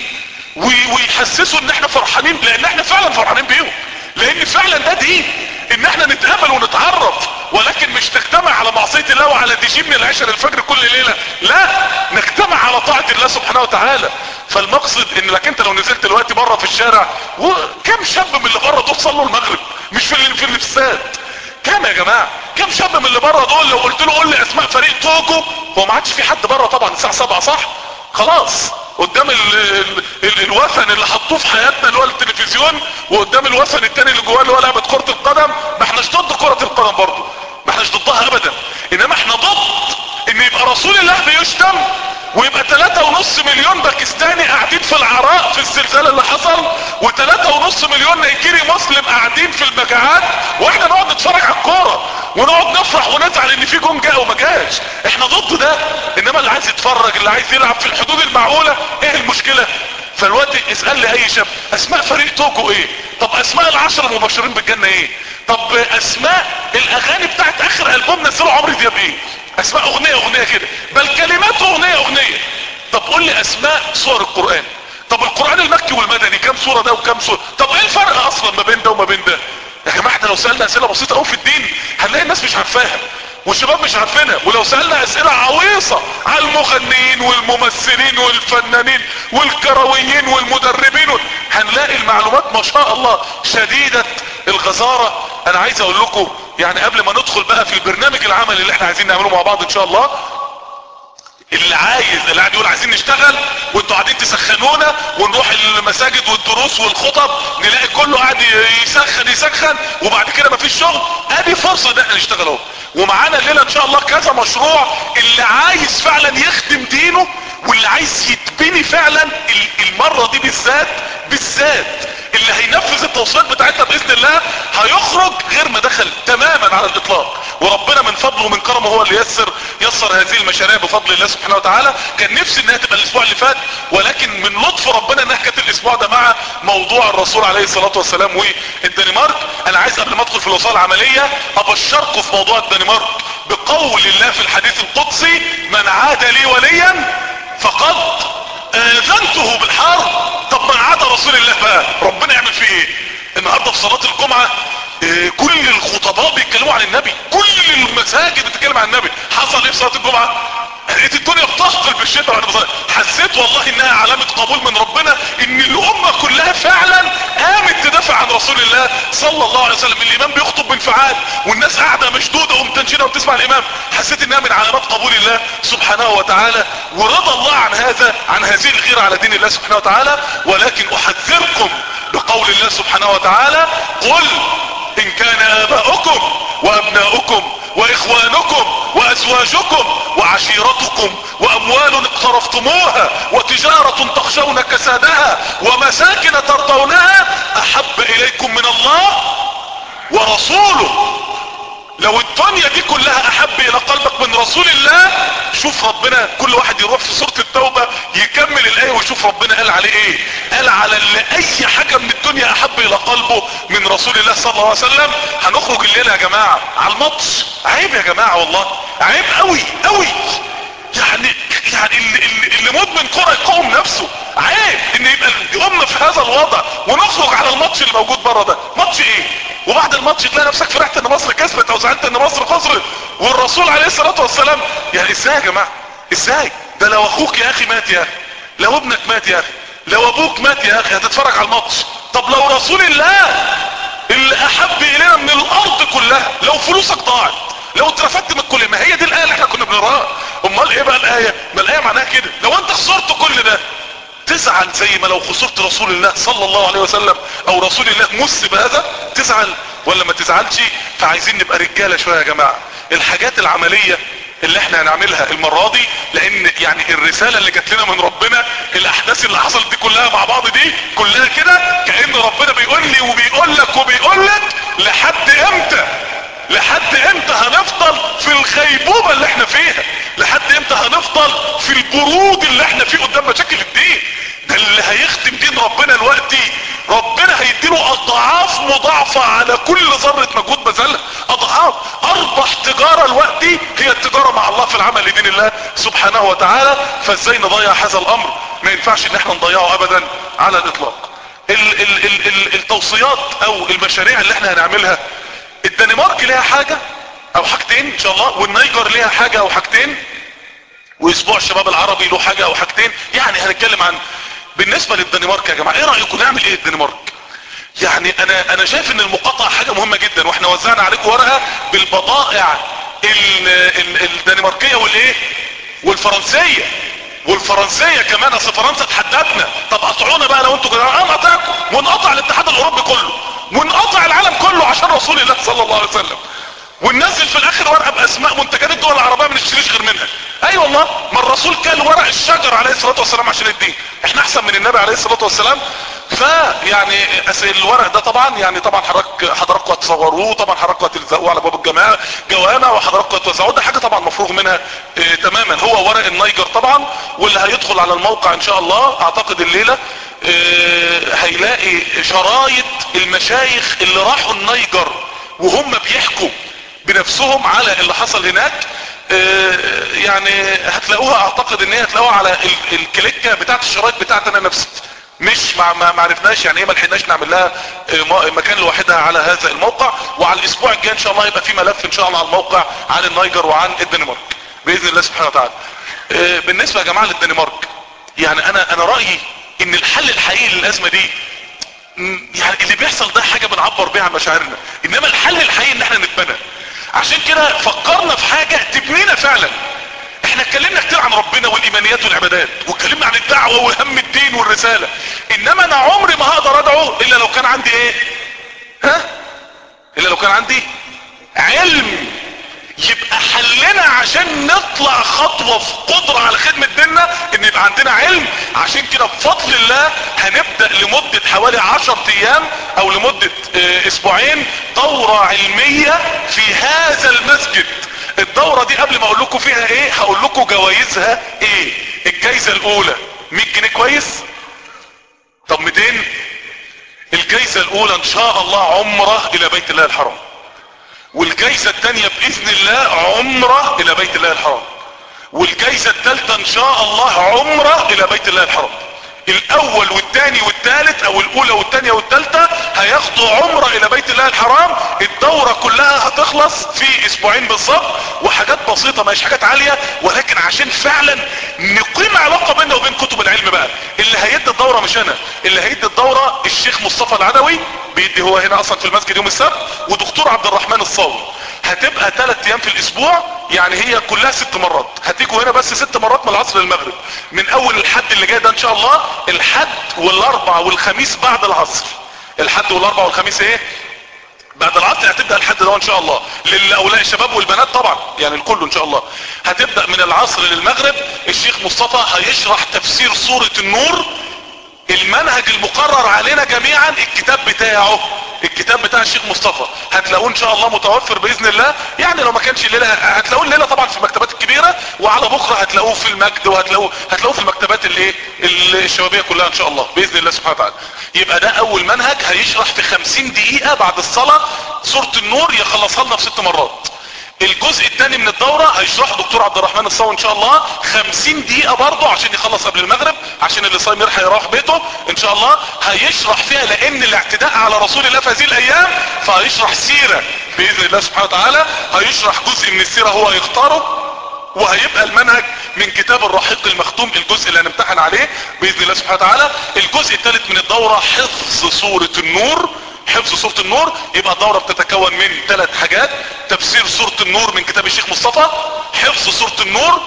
S1: ويحسسوا ان احنا فرحانين لان احنا فعلا فرحانين بيهم لان فعلا ده دين ان احنا نتقابل ونتعرف ولكن مش نجتمع على معصية الله وعلى دي من العشاء للفجر كل ليلة لا نجتمع على طاعة الله سبحانه وتعالى فالمقصد ان لك انت لو نزلت دلوقتي بره في الشارع وكم شاب من اللي بره دول صلوا المغرب مش في اللي في الاستاد كم يا جماعة كم شاب من اللي بره دول لو قلت له قول لي اسماء فريق توجو هو ما عادش في حد بره طبعا الساعة 7 صح خلاص قدام ال ال ال الوثن اللي حطوه في حياتنا اللي هو التلفزيون وقدام الوثن التاني اللي جواه اللي هو لعبة كرة القدم ما احناش ضد كرة القدم برضه ما احناش ضدها ابدا انما احنا ضد ان يبقى رسول الله بيشتم ويبقى تلاتة ونص مليون باكستاني قاعدين في العراء في الزلزال اللي حصل وتلاتة ونص مليون نيجيري مسلم قاعدين في المجاعات واحنا نقعد نتفرج على الكورة ونقعد نفرح ونزعل ان في جون جاء وما جاش احنا ضد ده انما اللي عايز يتفرج اللي عايز يلعب في الحدود المعقولة ايه المشكلة فالوقت اسأل لي اي شاب اسماء فريق توكو ايه طب اسماء العشرة المبشرين بالجنة ايه طب اسماء الاغاني بتاعت اخر البوم نزلوا عمرو دياب ايه اسماء اغنية اغنية كده بل كلمات اغنية اغنية طب قول لي اسماء سور القرآن طب القرآن المكي والمدني كام سورة ده وكام سورة طب ايه الفرق اصلا ما بين ده وما بين ده يا جماعة احنا لو سألنا اسئلة بسيطة قوي في الدين هنلاقي الناس مش عارفاها والشباب مش عارفينها ولو سألنا اسئلة عويصة على المغنيين والممثلين والفنانين والكرويين والمدربين هنلاقي المعلومات ما شاء الله شديدة الغزارة انا عايز اقول لكم يعني قبل ما ندخل بقى في البرنامج العملي اللي احنا عايزين نعمله مع بعض ان شاء الله اللي عايز اللي قاعد يقول عايزين نشتغل وانتوا قاعدين تسخنونا ونروح المساجد والدروس والخطب نلاقي كله قاعد يسخن يسخن وبعد كده مفيش شغل ادي فرصه ان احنا نشتغل اهو ومعانا الليله ان شاء الله كذا مشروع اللي عايز فعلا يخدم دينه واللي عايز يتبني فعلا المره دي بالذات بالذات اللي هينفذ التوصيات بتاعتنا باذن الله هيخرج غير ما دخل تماما على الاطلاق وربنا من فضله ومن كرمه هو اللي يسر يسر هذه المشاريع بفضل الله سبحانه وتعالى كان نفسي انها تبقى الاسبوع اللي فات ولكن من لطف ربنا انها كانت الاسبوع ده مع موضوع الرسول عليه الصلاة والسلام والدنمارك انا عايز قبل ما ادخل في الوصال العملية ابشركم في موضوع الدنمارك بقول الله في الحديث القدسي من عاد لي وليا فقد اذنته بالحرب طب من عاد رسول الله بقى ربنا يعمل فيه ايه النهارده في صلاه الجمعه اه كل الخطباء بيتكلموا عن النبي كل المساجد بتتكلم عن النبي حصل ايه في صلاه الجمعه لقيت الدنيا بتثقل بالشتاء وانا بصلي حسيت والله انها علامة قبول من ربنا ان الامة كلها فعلا قامت تدافع عن رسول الله صلى الله عليه وسلم الامام بيخطب بانفعال والناس قاعدة مشدودة ومتنشنة وبتسمع الامام حسيت انها من علامات قبول الله سبحانه وتعالى ورضى الله عن هذا عن هذه الغيرة على دين الله سبحانه وتعالى ولكن احذركم بقول الله سبحانه وتعالى قل ان كان اباؤكم وابناؤكم واخوانكم وازواجكم وعشيرتكم واموال اقترفتموها وتجارة تخشون كسادها ومساكن ترضونها احب اليكم من الله ورسوله لو الدنيا دي كلها احب الى قلبك من رسول الله شوف ربنا كل واحد يروح في سورة التوبة يكمل الايه ويشوف ربنا قال عليه ايه قال على اللي اي حاجة من الدنيا احب الى قلبه من رسول الله صلى الله عليه وسلم هنخرج الليلة يا جماعة على الماتش عيب يا جماعة والله عيب قوي قوي يعني يعني اللي, اللي, اللي مدمن كرة يقوم نفسه عيب ان يبقى الامة في هذا الوضع ونخرج على الماتش اللي موجود بره ده ماتش ايه وبعد الماتش تلاقي نفسك فرحت ان مصر كسبت او زعلت ان مصر خسرت والرسول عليه الصلاة والسلام يعني ازاي يا جماعة ازاي ده لو اخوك يا اخي مات يا اخي لو ابنك مات يا اخي لو ابوك مات يا اخي هتتفرج على الماتش طب لو رسول الله اللي احب الينا من الارض كلها لو فلوسك ضاعت لو اترفدت من الكل ما هي دي الايه اللي احنا كنا بنقراها امال ايه بقى الايه ما الايه معناها كده لو انت خسرت كل ده تزعل زي ما لو خسرت رسول الله صلى الله عليه وسلم او رسول الله مس بهذا تزعل ولا ما تزعلش فعايزين نبقى رجالة شوية يا جماعة الحاجات العملية اللي احنا هنعملها المرة دي لان يعني الرسالة اللي جات لنا من ربنا الاحداث اللي حصلت دي كلها مع بعض دي كلها كده كأن ربنا بيقول لي وبيقول لك وبيقول لك لحد امتى لحد امتى هنفضل في الغيبوبة اللي احنا فيها لحد امتى هنفضل في البرود اللي احنا فيه قدام مشاكل الدين ده اللي هيخدم دين ربنا دلوقتي ربنا هيديله اضعاف مضاعفة على كل ذرة مجهود بذلها اضعاف اربح تجارة دلوقتي هي التجارة مع الله في العمل لدين الله سبحانه وتعالى فازاي نضيع هذا الامر ما ينفعش ان احنا نضيعه ابدا على الاطلاق ال ال ال ال التوصيات او المشاريع اللي احنا هنعملها الدنمارك ليها حاجة او حاجتين ان شاء الله والنيجر ليها حاجة او حاجتين واسبوع الشباب العربي له حاجة او حاجتين يعني هنتكلم عن بالنسبة للدنمارك يا جماعة ايه رأيكم نعمل ايه الدنمارك يعني انا انا شايف ان المقاطعة حاجة مهمة جدا واحنا وزعنا عليكم ورقة بالبضائع ال ال الدنماركية والايه والفرنسية والفرنسيه كمان اصل فرنسا تحددنا طب قطعونا بقى لو انتوا جدعان انا قطعكم ونقطع الاتحاد الاوروبي كله ونقطع العالم كله عشان رسول الله صلى الله عليه وسلم وننزل في الاخر ورقه باسماء منتجات الدول العربيه ما نشتريش غير منها اي أيوة والله ما الرسول كان ورق الشجر عليه الصلاه والسلام عشان الدين احنا احسن من النبي عليه الصلاه والسلام فيعني الورق ده طبعا يعني طبعا حضرتك حضراتكم هتصوروه طبعا حضراتكم هتلزقوه على باب الجماعه جوانا وحضراتكم هتوزعوه ده حاجه طبعا مفروغ منها اه تماما هو ورق النيجر طبعا واللي هيدخل على الموقع ان شاء الله اعتقد الليله اه هيلاقي شرايط المشايخ اللي راحوا النيجر وهم بيحكوا بنفسهم على اللي حصل هناك اه يعني هتلاقوها اعتقد ان هي هتلاقوها على الكليكه بتاعت الشرايط بتاعت انا نفسي مش ما ما عرفناش يعني ايه ما لحقناش نعمل لها مكان لوحدها على هذا الموقع وعلى الاسبوع الجاي ان شاء الله يبقى في ملف ان شاء الله على الموقع عن النيجر وعن الدنمارك باذن الله سبحانه وتعالى بالنسبه يا جماعه للدنمارك يعني انا انا رايي ان الحل الحقيقي للازمه دي يعني اللي بيحصل ده حاجه بنعبر بيها عن مشاعرنا انما الحل الحقيقي ان احنا نتبنى عشان كده فكرنا في حاجه تبنينا فعلا احنا اتكلمنا كتير عن ربنا والايمانيات والعبادات واتكلمنا عن الدعوة وهم الدين والرسالة انما انا عمري ما هقدر ادعو الا لو كان عندي ايه ها الا لو كان عندي علم يبقى حلنا عشان نطلع خطوة في قدرة على خدمة ديننا ان يبقى عندنا علم عشان كده بفضل الله هنبدأ لمدة حوالي عشر ايام او لمدة اه اسبوعين دورة علمية في هذا المسجد الدورة دي قبل ما اقول لكم فيها ايه هقول لكم جوائزها ايه الجايزة الاولى 100 جنيه كويس طب 200 الجايزة الاولى ان شاء الله عمرة الى بيت الله الحرام والجايزة التانية باذن الله عمرة الى بيت الله الحرام والجايزة التالتة ان شاء الله عمرة الى بيت الله الحرام الاول والتاني والتالت او الاولى والتانية والتالتة هياخدوا عمرة الى بيت الله الحرام الدورة كلها هتخلص في اسبوعين بالظبط وحاجات بسيطة مش حاجات عالية ولكن عشان فعلا نقيم علاقة بيننا وبين كتب العلم بقى اللي هيدي الدورة مش انا اللي هيدي الدورة الشيخ مصطفى العدوي بيدي هو هنا اصلا في المسجد يوم السبت ودكتور عبد الرحمن الصاوي هتبقى ثلاث ايام في الاسبوع يعني هي كلها ست مرات هتيجوا هنا بس ست مرات من العصر للمغرب من اول الحد اللي جاي ده ان شاء الله الحد والاربع والخميس بعد العصر الحد والاربع والخميس ايه بعد العصر هتبدأ الحد ده ان شاء الله للاولاء الشباب والبنات طبعا يعني الكل ان شاء الله هتبدأ من العصر للمغرب الشيخ مصطفى هيشرح تفسير سورة النور المنهج المقرر علينا جميعا الكتاب بتاعه الكتاب بتاع الشيخ مصطفى هتلاقوه ان شاء الله متوفر باذن الله يعني لو ما كانش الليله هتلاقوه الليله طبعا في المكتبات الكبيره وعلى بكره هتلاقوه في المجد وهتلاقوه هتلاقوه في المكتبات الايه الشبابيه كلها ان شاء الله باذن الله سبحانه وتعالى يبقى ده اول منهج هيشرح في 50 دقيقه بعد الصلاه سوره النور يخلصها لنا في ست مرات الجزء الثاني من الدورة هيشرحه دكتور عبد الرحمن الصاوي ان شاء الله خمسين دقيقة برضه عشان يخلص قبل المغرب عشان اللي صايم يلحق يروح بيته ان شاء الله هيشرح فيها لان الاعتداء على رسول الله في هذه الايام فهيشرح سيرة باذن الله سبحانه وتعالى هيشرح جزء من السيرة هو هيختاره وهيبقى المنهج من كتاب الرحيق المختوم الجزء اللي هنمتحن عليه باذن الله سبحانه وتعالى الجزء الثالث من الدورة حفظ سورة النور حفظ سورة النور يبقى الدورة بتتكون من ثلاث حاجات تفسير سورة النور من كتاب الشيخ مصطفى حفظ سورة النور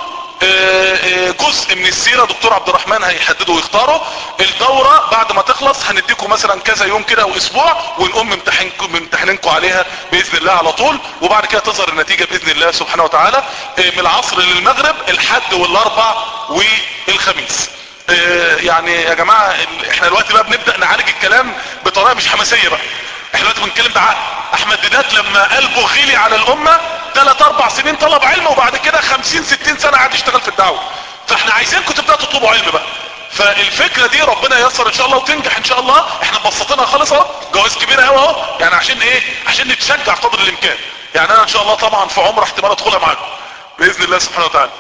S1: جزء من السيرة دكتور عبد الرحمن هيحدده ويختاره الدورة بعد ما تخلص هنديكم مثلا كذا يوم كده واسبوع ونقوم ممتحنكم ممتحنينكم عليها باذن الله على طول وبعد كده تظهر النتيجة باذن الله سبحانه وتعالى من العصر للمغرب الحد والاربع والخميس يعني يا جماعة احنا دلوقتي بقى بنبدأ نعالج الكلام بطريقة مش حماسية بقى احنا دلوقتي بنتكلم بعقل احمد ديدات لما قلبه غلي على الامة ثلاث اربع سنين طلب علم وبعد كده خمسين ستين سنة قاعد يشتغل في الدعوة فاحنا عايزينكم تبدأوا تطلبوا علم بقى فالفكرة دي ربنا ييسر ان شاء الله وتنجح ان شاء الله احنا مبسطينها خالص اهو جواز كبيرة قوي اهو يعني عشان ايه عشان نتشجع قدر الامكان يعني انا ان شاء الله طبعا في عمر احتمال ادخلها معاكم باذن الله سبحانه وتعالى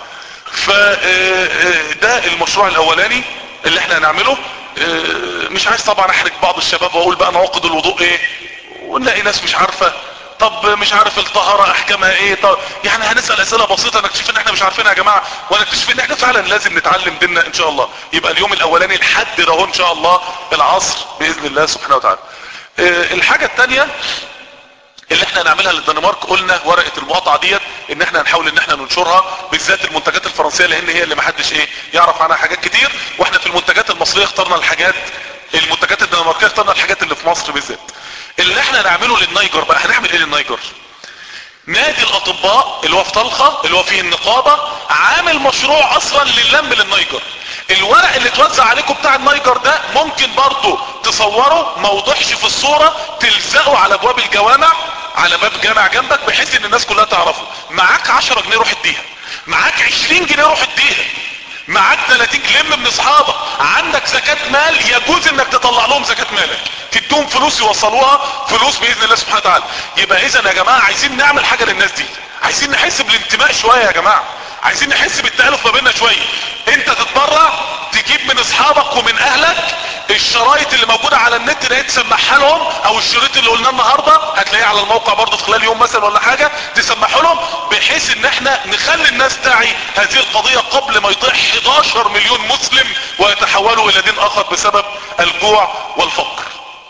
S1: فده المشروع الاولاني اللي احنا هنعمله مش عايز طبعا احرج بعض الشباب واقول بقى نواقض الوضوء ايه ونلاقي ناس مش عارفة طب مش عارف الطهارة احكامها ايه طب يعني هنسأل اسئلة بسيطة نكتشف ان احنا مش عارفينها يا جماعة ونكتشف ان احنا فعلا لازم نتعلم ديننا ان شاء الله يبقى اليوم الاولاني الحد ده ان شاء الله العصر باذن الله سبحانه وتعالى اه الحاجة التانية اللي احنا هنعملها للدنمارك قلنا ورقة المقاطعة ديت ان احنا هنحاول ان احنا ننشرها بالذات المنتجات الفرنسية لان هي اللي محدش ايه يعرف عنها حاجات كتير واحنا في المنتجات المصرية اخترنا الحاجات المنتجات الدنماركية اخترنا الحاجات اللي في مصر بالذات اللي احنا نعمله للنيجر بقى هنعمل ايه للنيجر نادي الاطباء اللي هو في طلخة اللي هو فيه النقابة عامل مشروع اصلا للم للنيجر الورق اللي اتوزع عليكم بتاع النيجر ده ممكن برضو تصوره ما وضحش في الصورة تلزقه على ابواب الجوامع على باب جامع جنبك بحيث ان الناس كلها تعرفه معاك 10 جنيه روح اديها معاك 20 جنيه روح اديها معاك 30 لم من اصحابك عندك زكاة مال يجوز انك تطلع لهم زكاة مالك تدوهم فلوس يوصلوها فلوس باذن الله سبحانه وتعالى يبقى اذا يا جماعة عايزين نعمل حاجة للناس دي عايزين نحس بالانتماء شوية يا جماعة عايزين نحس بالتألف ما بيننا شوية انت تتبرع تجيب من اصحابك ومن اهلك الشرايط اللي موجودة على النت ده تسمعها لهم او الشريط اللي قلناه النهاردة هتلاقيه على الموقع برضه في خلال يوم مثلا ولا حاجة تسمعه لهم بحيث ان احنا نخلي الناس تعي هذه القضية قبل ما يطيح 11 مليون مسلم ويتحولوا الى دين اخر بسبب الجوع والفقر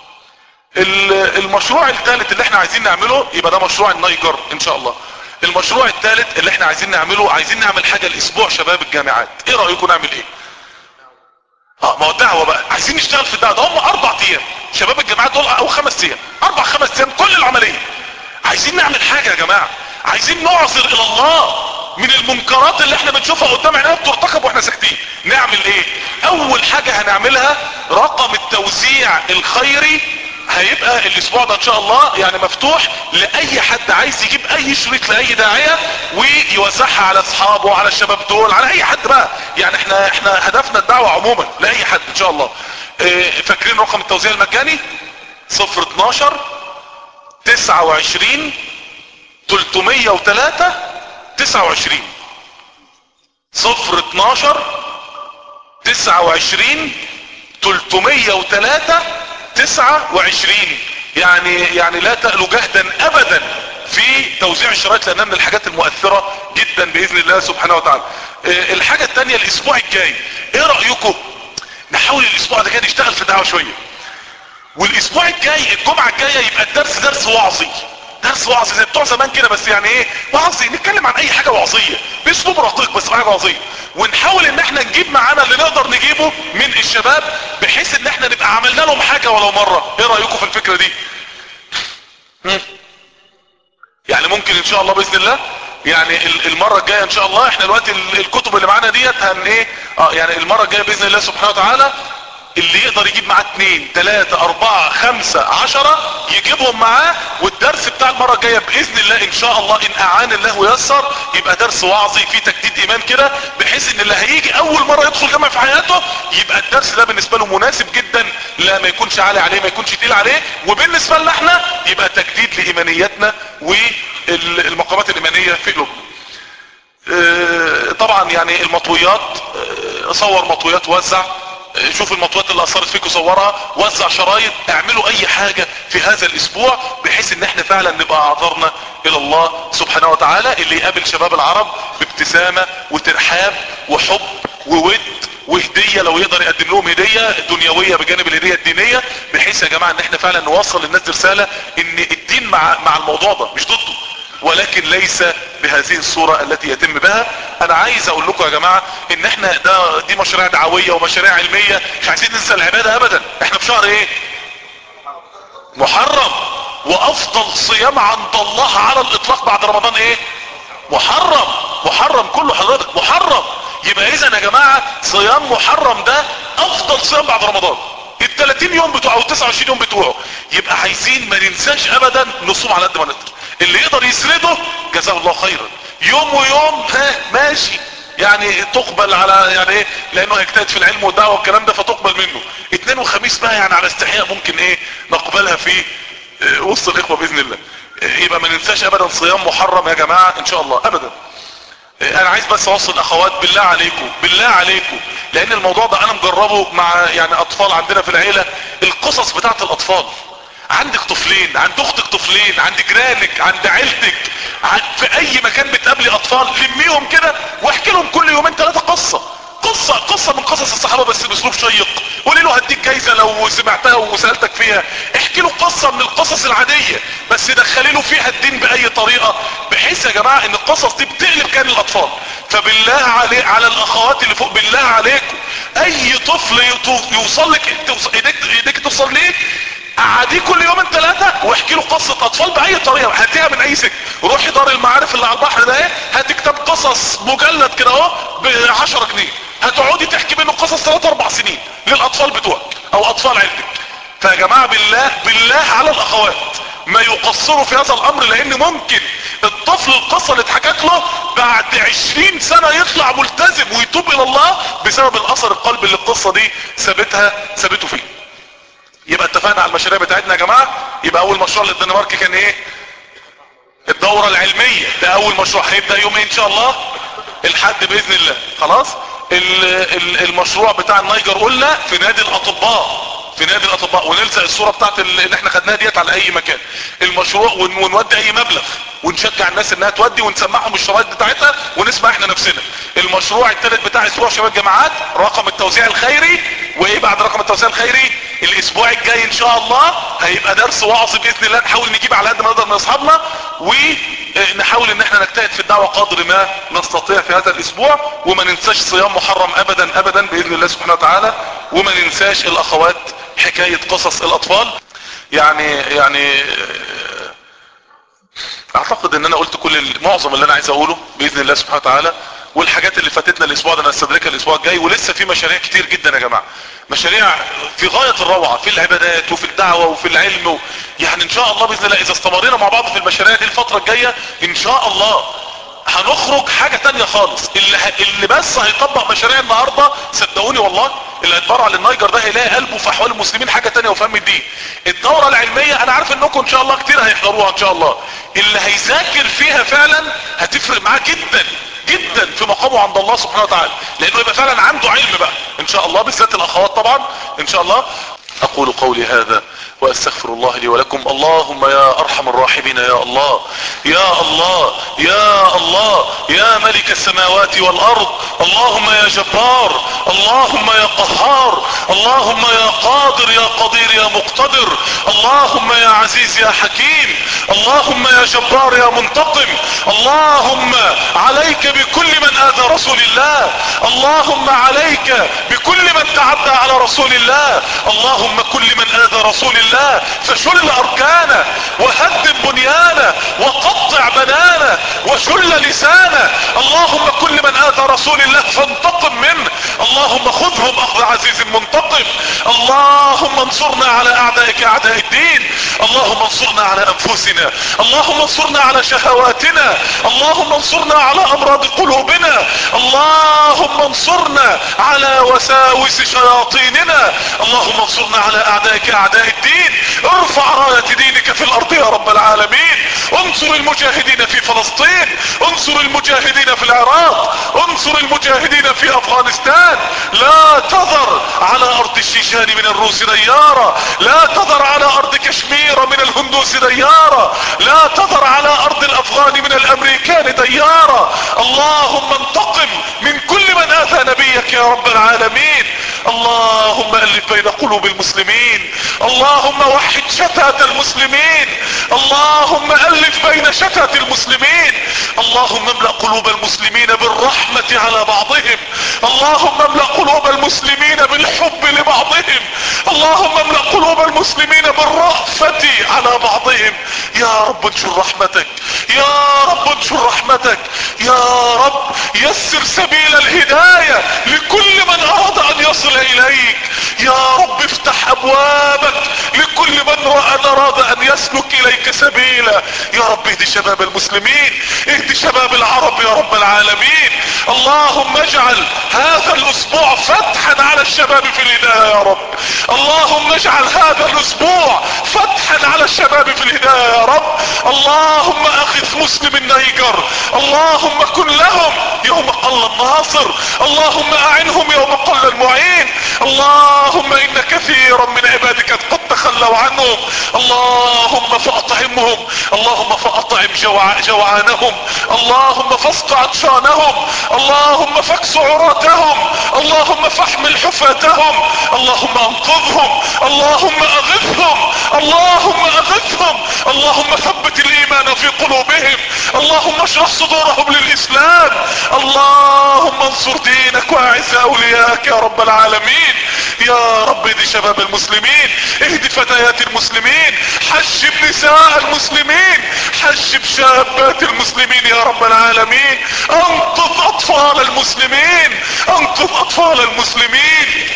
S1: المشروع الثالث اللي احنا عايزين نعمله يبقى ده مشروع النيجر ان شاء الله المشروع الثالث اللي احنا عايزين نعمله عايزين نعمل حاجة الاسبوع شباب الجامعات ايه رأيكم نعمل ايه اه ما هو الدعوة بقى عايزين نشتغل في الدعوة ده هم اربع ايام شباب الجامعات دول او خمس ايام اربع خمس ايام كل العملية عايزين نعمل حاجة يا جماعة عايزين نعذر الى الله من المنكرات اللي احنا بنشوفها قدام عينينا بترتكب واحنا ساكتين نعمل ايه اول حاجة هنعملها رقم التوزيع الخيري هيبقى الاسبوع ده ان شاء الله يعني مفتوح لاي حد عايز يجيب اي شريط لاي داعية ويوزعها على اصحابه وعلى الشباب دول على اي حد بقى يعني احنا احنا هدفنا الدعوة عموما لاي حد ان شاء الله اه فاكرين رقم التوزيع المجاني صفر اتناشر تسعة وعشرين تلتمية وتلاتة تسعة وعشرين صفر اتناشر تسعة وعشرين تلتمية وتلاتة تسعة وعشرين يعني يعني لا تألوا جهدا ابدا في توزيع الشرايط لانها من الحاجات المؤثرة جدا باذن الله سبحانه وتعالى اه الحاجة التانية الاسبوع الجاي ايه رأيكم نحاول الاسبوع ده كده نشتغل في دعوة شوية والاسبوع الجاي الجمعة الجاية يبقى الدرس درس وعظي درس وعظي زي بتوع زمان كده بس يعني ايه وعظي نتكلم عن اي حاجة وعظية باسلوب رقيق بس حاجة وعظية ونحاول ان احنا نجيب معانا اللي نقدر نجيبه من الشباب بحيث ان احنا نبقى عملنا لهم حاجة ولو مرة ايه رأيكم في الفكرة دي يعني ممكن ان شاء الله باذن الله يعني المرة الجاية ان شاء الله احنا دلوقتي الكتب اللي معانا ديت هن ايه اه يعني المرة الجاية باذن الله سبحانه وتعالى اللي يقدر يجيب معاه اتنين تلاتة اربعة خمسة عشرة يجيبهم معاه والدرس بتاع المرة الجاية باذن الله ان شاء الله ان اعان الله ويسر يبقى درس وعظي فيه تجديد ايمان كده بحيث ان اللي هيجي اول مرة يدخل جامعة في حياته يبقى الدرس ده بالنسبة له مناسب جدا لا ما يكونش عالي عليه ما يكونش تقيل عليه وبالنسبة لنا احنا يبقى تجديد لايمانياتنا والمقامات الايمانية في قلوبنا اه طبعا يعني المطويات اه صور مطويات وزع شوف المطوات اللي اثرت فيكم صورها وزع شرايط اعملوا اي حاجة في هذا الاسبوع بحيث ان احنا فعلا نبقى اعذرنا الى الله سبحانه وتعالى اللي يقابل شباب العرب بابتسامة وترحاب وحب وود وهدية لو يقدر يقدم لهم هدية دنيوية بجانب الهدية الدينية بحيث يا جماعة ان احنا فعلا نوصل للناس دي رسالة ان الدين مع, مع الموضوع ده مش ضده ولكن ليس بهذه الصورة التي يتم بها انا عايز اقول لكم يا جماعة ان احنا ده دي مشاريع دعوية ومشاريع علمية مش عايزين ننسى العبادة ابدا احنا في شهر ايه محرم وافضل صيام عند الله على الاطلاق بعد رمضان ايه محرم محرم كله حضرتك محرم يبقى اذا يا جماعة صيام محرم ده افضل صيام بعد رمضان ال 30 يوم بتوعه او 29 يوم بتوعه يبقى عايزين ما ننساش ابدا نصوم على قد ما نقدر اللي يقدر يسرده جزاه الله خيرا يوم ويوم ها ماشي يعني تقبل على يعني ايه لانه هيجتهد في العلم والدعوه والكلام ده فتقبل منه اثنين وخميس بقى يعني على استحياء ممكن ايه نقبلها في اه وسط الاخوه باذن الله اه يبقى ما ننساش ابدا صيام محرم يا جماعه ان شاء الله ابدا انا عايز بس اوصل اخوات بالله عليكم بالله عليكم لان الموضوع ده انا مجربه مع يعني اطفال عندنا في العيلة القصص بتاعت الاطفال عندك طفلين عند اختك طفلين عند جيرانك عند عيلتك في اي مكان بتقابلي اطفال لميهم كده واحكي لهم كل يومين ثلاثة قصة قصة قصة من قصص الصحابة بس باسلوب شيق قولي له هديك جايزة لو سمعتها وسألتك فيها احكي له قصة من القصص العادية بس دخلي له فيها الدين بأي طريقة بحيث يا جماعة ان القصص دي بتقلب كان الاطفال فبالله علي على الاخوات اللي فوق بالله عليكم اي طفل يوصل لك ايديك, ايديك توصل ليه قعديه كل يومين ثلاثة واحكي له قصة اطفال باي طريقة هاتيها من اي سكة روحي دار المعارف اللي على البحر ده ايه هات كتاب قصص مجلد كده اهو ب 10 جنيه هتقعدي تحكي منه قصص 3 4 سنين للاطفال بتوعك او اطفال عيلتك فيا جماعة بالله بالله على الاخوات ما يقصروا في هذا الامر لان ممكن الطفل القصة اللي اتحكت له بعد عشرين سنة يطلع ملتزم ويتوب الى الله بسبب الاثر القلب اللي القصة دي سابتها سابته فيه يبقى اتفقنا على المشاريع بتاعتنا يا جماعة يبقى اول مشروع للدنمارك كان ايه الدورة العلمية ده اول مشروع هيبدأ يوم ايه ان شاء الله الحد باذن الله خلاص المشروع بتاع النيجر قلنا في نادي الاطباء في نادي الاطباء ونلزق الصورة بتاعت اللي احنا خدناها ديت على اي مكان المشروع ونودي اي مبلغ ونشجع الناس انها تودي ونسمعهم الشرايط بتاعتها ونسمع احنا نفسنا المشروع الثالث بتاع اسبوع شباب الجامعات رقم التوزيع الخيري وايه بعد رقم التوزيع الخيري الاسبوع الجاي ان شاء الله هيبقى درس وعظ باذن الله نحاول نجيب على قد ما نقدر من اصحابنا ونحاول ان احنا نجتهد في الدعوة قدر ما نستطيع في هذا الاسبوع وما ننساش صيام محرم ابدا ابدا باذن الله سبحانه وتعالى وما ننساش الاخوات حكاية قصص الاطفال يعني يعني اعتقد ان انا قلت كل معظم اللي انا عايز اقوله باذن الله سبحانه وتعالى والحاجات اللي فاتتنا الاسبوع ده نستدركها الاسبوع الجاي ولسه في مشاريع كتير جدا يا جماعة مشاريع في غاية الروعة في العبادات وفي الدعوة وفي العلم و... يعني ان شاء الله باذن الله اذا استمرينا مع بعض في المشاريع دي الفترة الجاية ان شاء الله هنخرج حاجة تانية خالص اللي, ه... اللي بس هيطبق مشاريع النهاردة صدقوني والله اللي هيتبرع للنايجر ده هيلاقي قلبه في احوال المسلمين حاجة تانية وفهم الدين الدورة العلمية انا عارف انكم ان شاء الله كتير هيحضروها ان شاء الله اللي هيذاكر فيها فعلا هتفرق معاه جدا جدا في مقامه عند الله سبحانه وتعالى لانه يبقى فعلا عنده علم بقى ان شاء الله بالذات الاخوات طبعا ان شاء الله اقول قولي هذا واستغفر الله لي ولكم اللهم يا ارحم الراحمين يا الله يا الله يا الله يا ملك السماوات والارض اللهم يا جبار اللهم يا قهار اللهم يا قادر يا قدير يا مقتدر اللهم يا عزيز يا حكيم اللهم يا جبار يا منتقم اللهم عليك بكل من اذى رسول الله اللهم عليك بكل من تعدى على رسول الله اللهم كل من اذى رسول الله الله فشل اركانه وهدم بنيانه وقطع بنانه وشل لسانه اللهم كل من اذى رسول الله فانتقم منه اللهم خذهم اخذ عزيز منتقم اللهم انصرنا على اعدائك اعداء الدين اللهم انصرنا على انفسنا اللهم انصرنا على شهواتنا اللهم انصرنا على امراض قلوبنا اللهم انصرنا على وساوس شياطيننا اللهم انصرنا على اعدائك اعداء الدين ارفع راية دينك في الارض يا رب العالمين انصر المجاهدين في فلسطين انصر المجاهدين في العراق انصر المجاهدين في افغانستان لا تذر على ارض الشيشان من الروس ديارة لا تذر على ارض كشمير من الهندوس ديارة لا تذر على ارض الافغان من الامريكان ديارة اللهم انتقم من كل من اذى نبيك يا رب العالمين اللهم الف بين قلوب المسلمين اللهم وحد شتات المسلمين اللهم الف بين شتات المسلمين اللهم املأ قلوب المسلمين بالرحمة على بعضهم اللهم املأ قلوب المسلمين بالحب لبعضهم اللهم املأ قلوب المسلمين بالرأفة على بعضهم يا رب انشر رحمتك يا رب انشر رحمتك يا رب يسر سبيل الهداية لكل من اراد ان يصل اليك يا رب افتح ابوابك لكل من اراد ان يسلك اليك سبيلا يا رب اهدي شباب المسلمين اهدي شباب العرب يا رب العالمين اللهم اجعل هذا الاسبوع فتحا على الشباب في الهداية يا رب اللهم اجعل هذا الاسبوع فتحا على الشباب في الهداية يا رب اللهم اخذ مسلم النيجر اللهم كن لهم يوم قل الناصر اللهم اعنهم يوم قل المعين اللهم ان كثيرا من عبادك قد تخلوا عنهم اللهم فاطعمهم اللهم فاطعم جوع جوعانهم اللهم فاسق عطشانهم اللهم فاكس عراتهم اللهم فاحمل حفاتهم اللهم انقذهم اللهم اغثهم اللهم اغثهم اللهم ثبت الايمان في قلوبهم اللهم اشرح صدورهم للاسلام اللهم انصر دينك واعز اولياءك يا رب العالمين يا رب اهدي شباب المسلمين اهدي فتيات المسلمين حجب نساء المسلمين حجب شابات المسلمين يا رب العالمين انقذ اطفال المسلمين انقذ اطفال المسلمين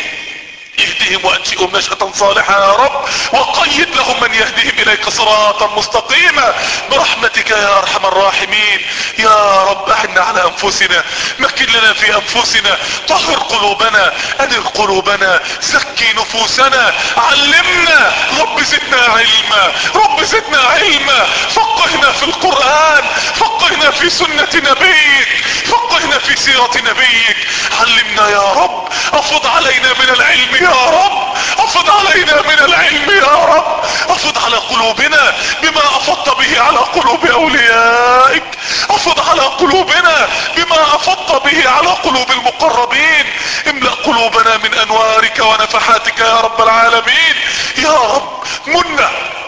S1: اهدهم وانشئهم نشأة صالحة يا رب وقيد لهم من يهديهم اليك صراطا مستقيما برحمتك يا ارحم الراحمين يا رب اعنا على انفسنا مكن لنا في انفسنا طهر قلوبنا انر قلوبنا زكي نفوسنا علمنا رب زدنا علما رب زدنا علما فقهنا في القرآن فقهنا في سنة نبيك فقهنا في سيرة نبيك علمنا يا رب افض علينا من العلم يا رب افض علينا من العلم يا رب افض على قلوبنا بما افضت به على قلوب اوليائك افض على قلوبنا بما افضت به على قلوب المقربين املأ قلوبنا من انوارك ونفحاتك يا رب العالمين يا رب منا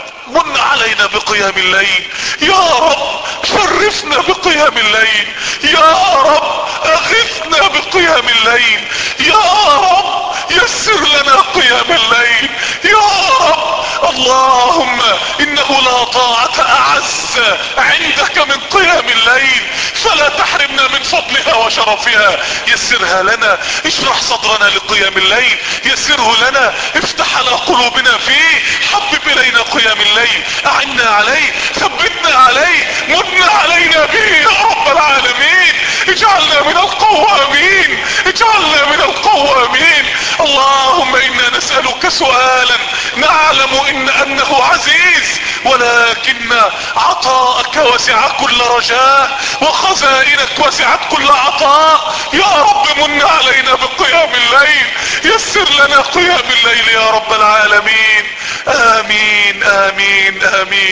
S1: من علينا بقيام الليل يا رب شرفنا بقيام الليل يا رب اغثنا بقيام الليل يا رب يسر لنا قيام الليل يا رب اللهم انه لا طاعة اعز عندك من قيام الليل فلا تحرمنا من فضلها وشرفها يسرها لنا اشرح صدرنا لقيام الليل يسره لنا افتح على قلوبنا فيه حبب الينا قيام الليل اعنا عليه ثبتنا عليه من علينا به يا رب العالمين اجعلنا من القوامين اجعلنا من القوامين اللهم انا نسألك سؤالا نعلم ان انه عزيز ولكن عطاءك وسع كل رجاء وخزائنك وسعت كل عطاء يا رب من علينا بقيام الليل يسر لنا قيام الليل يا رب العالمين امين امين امين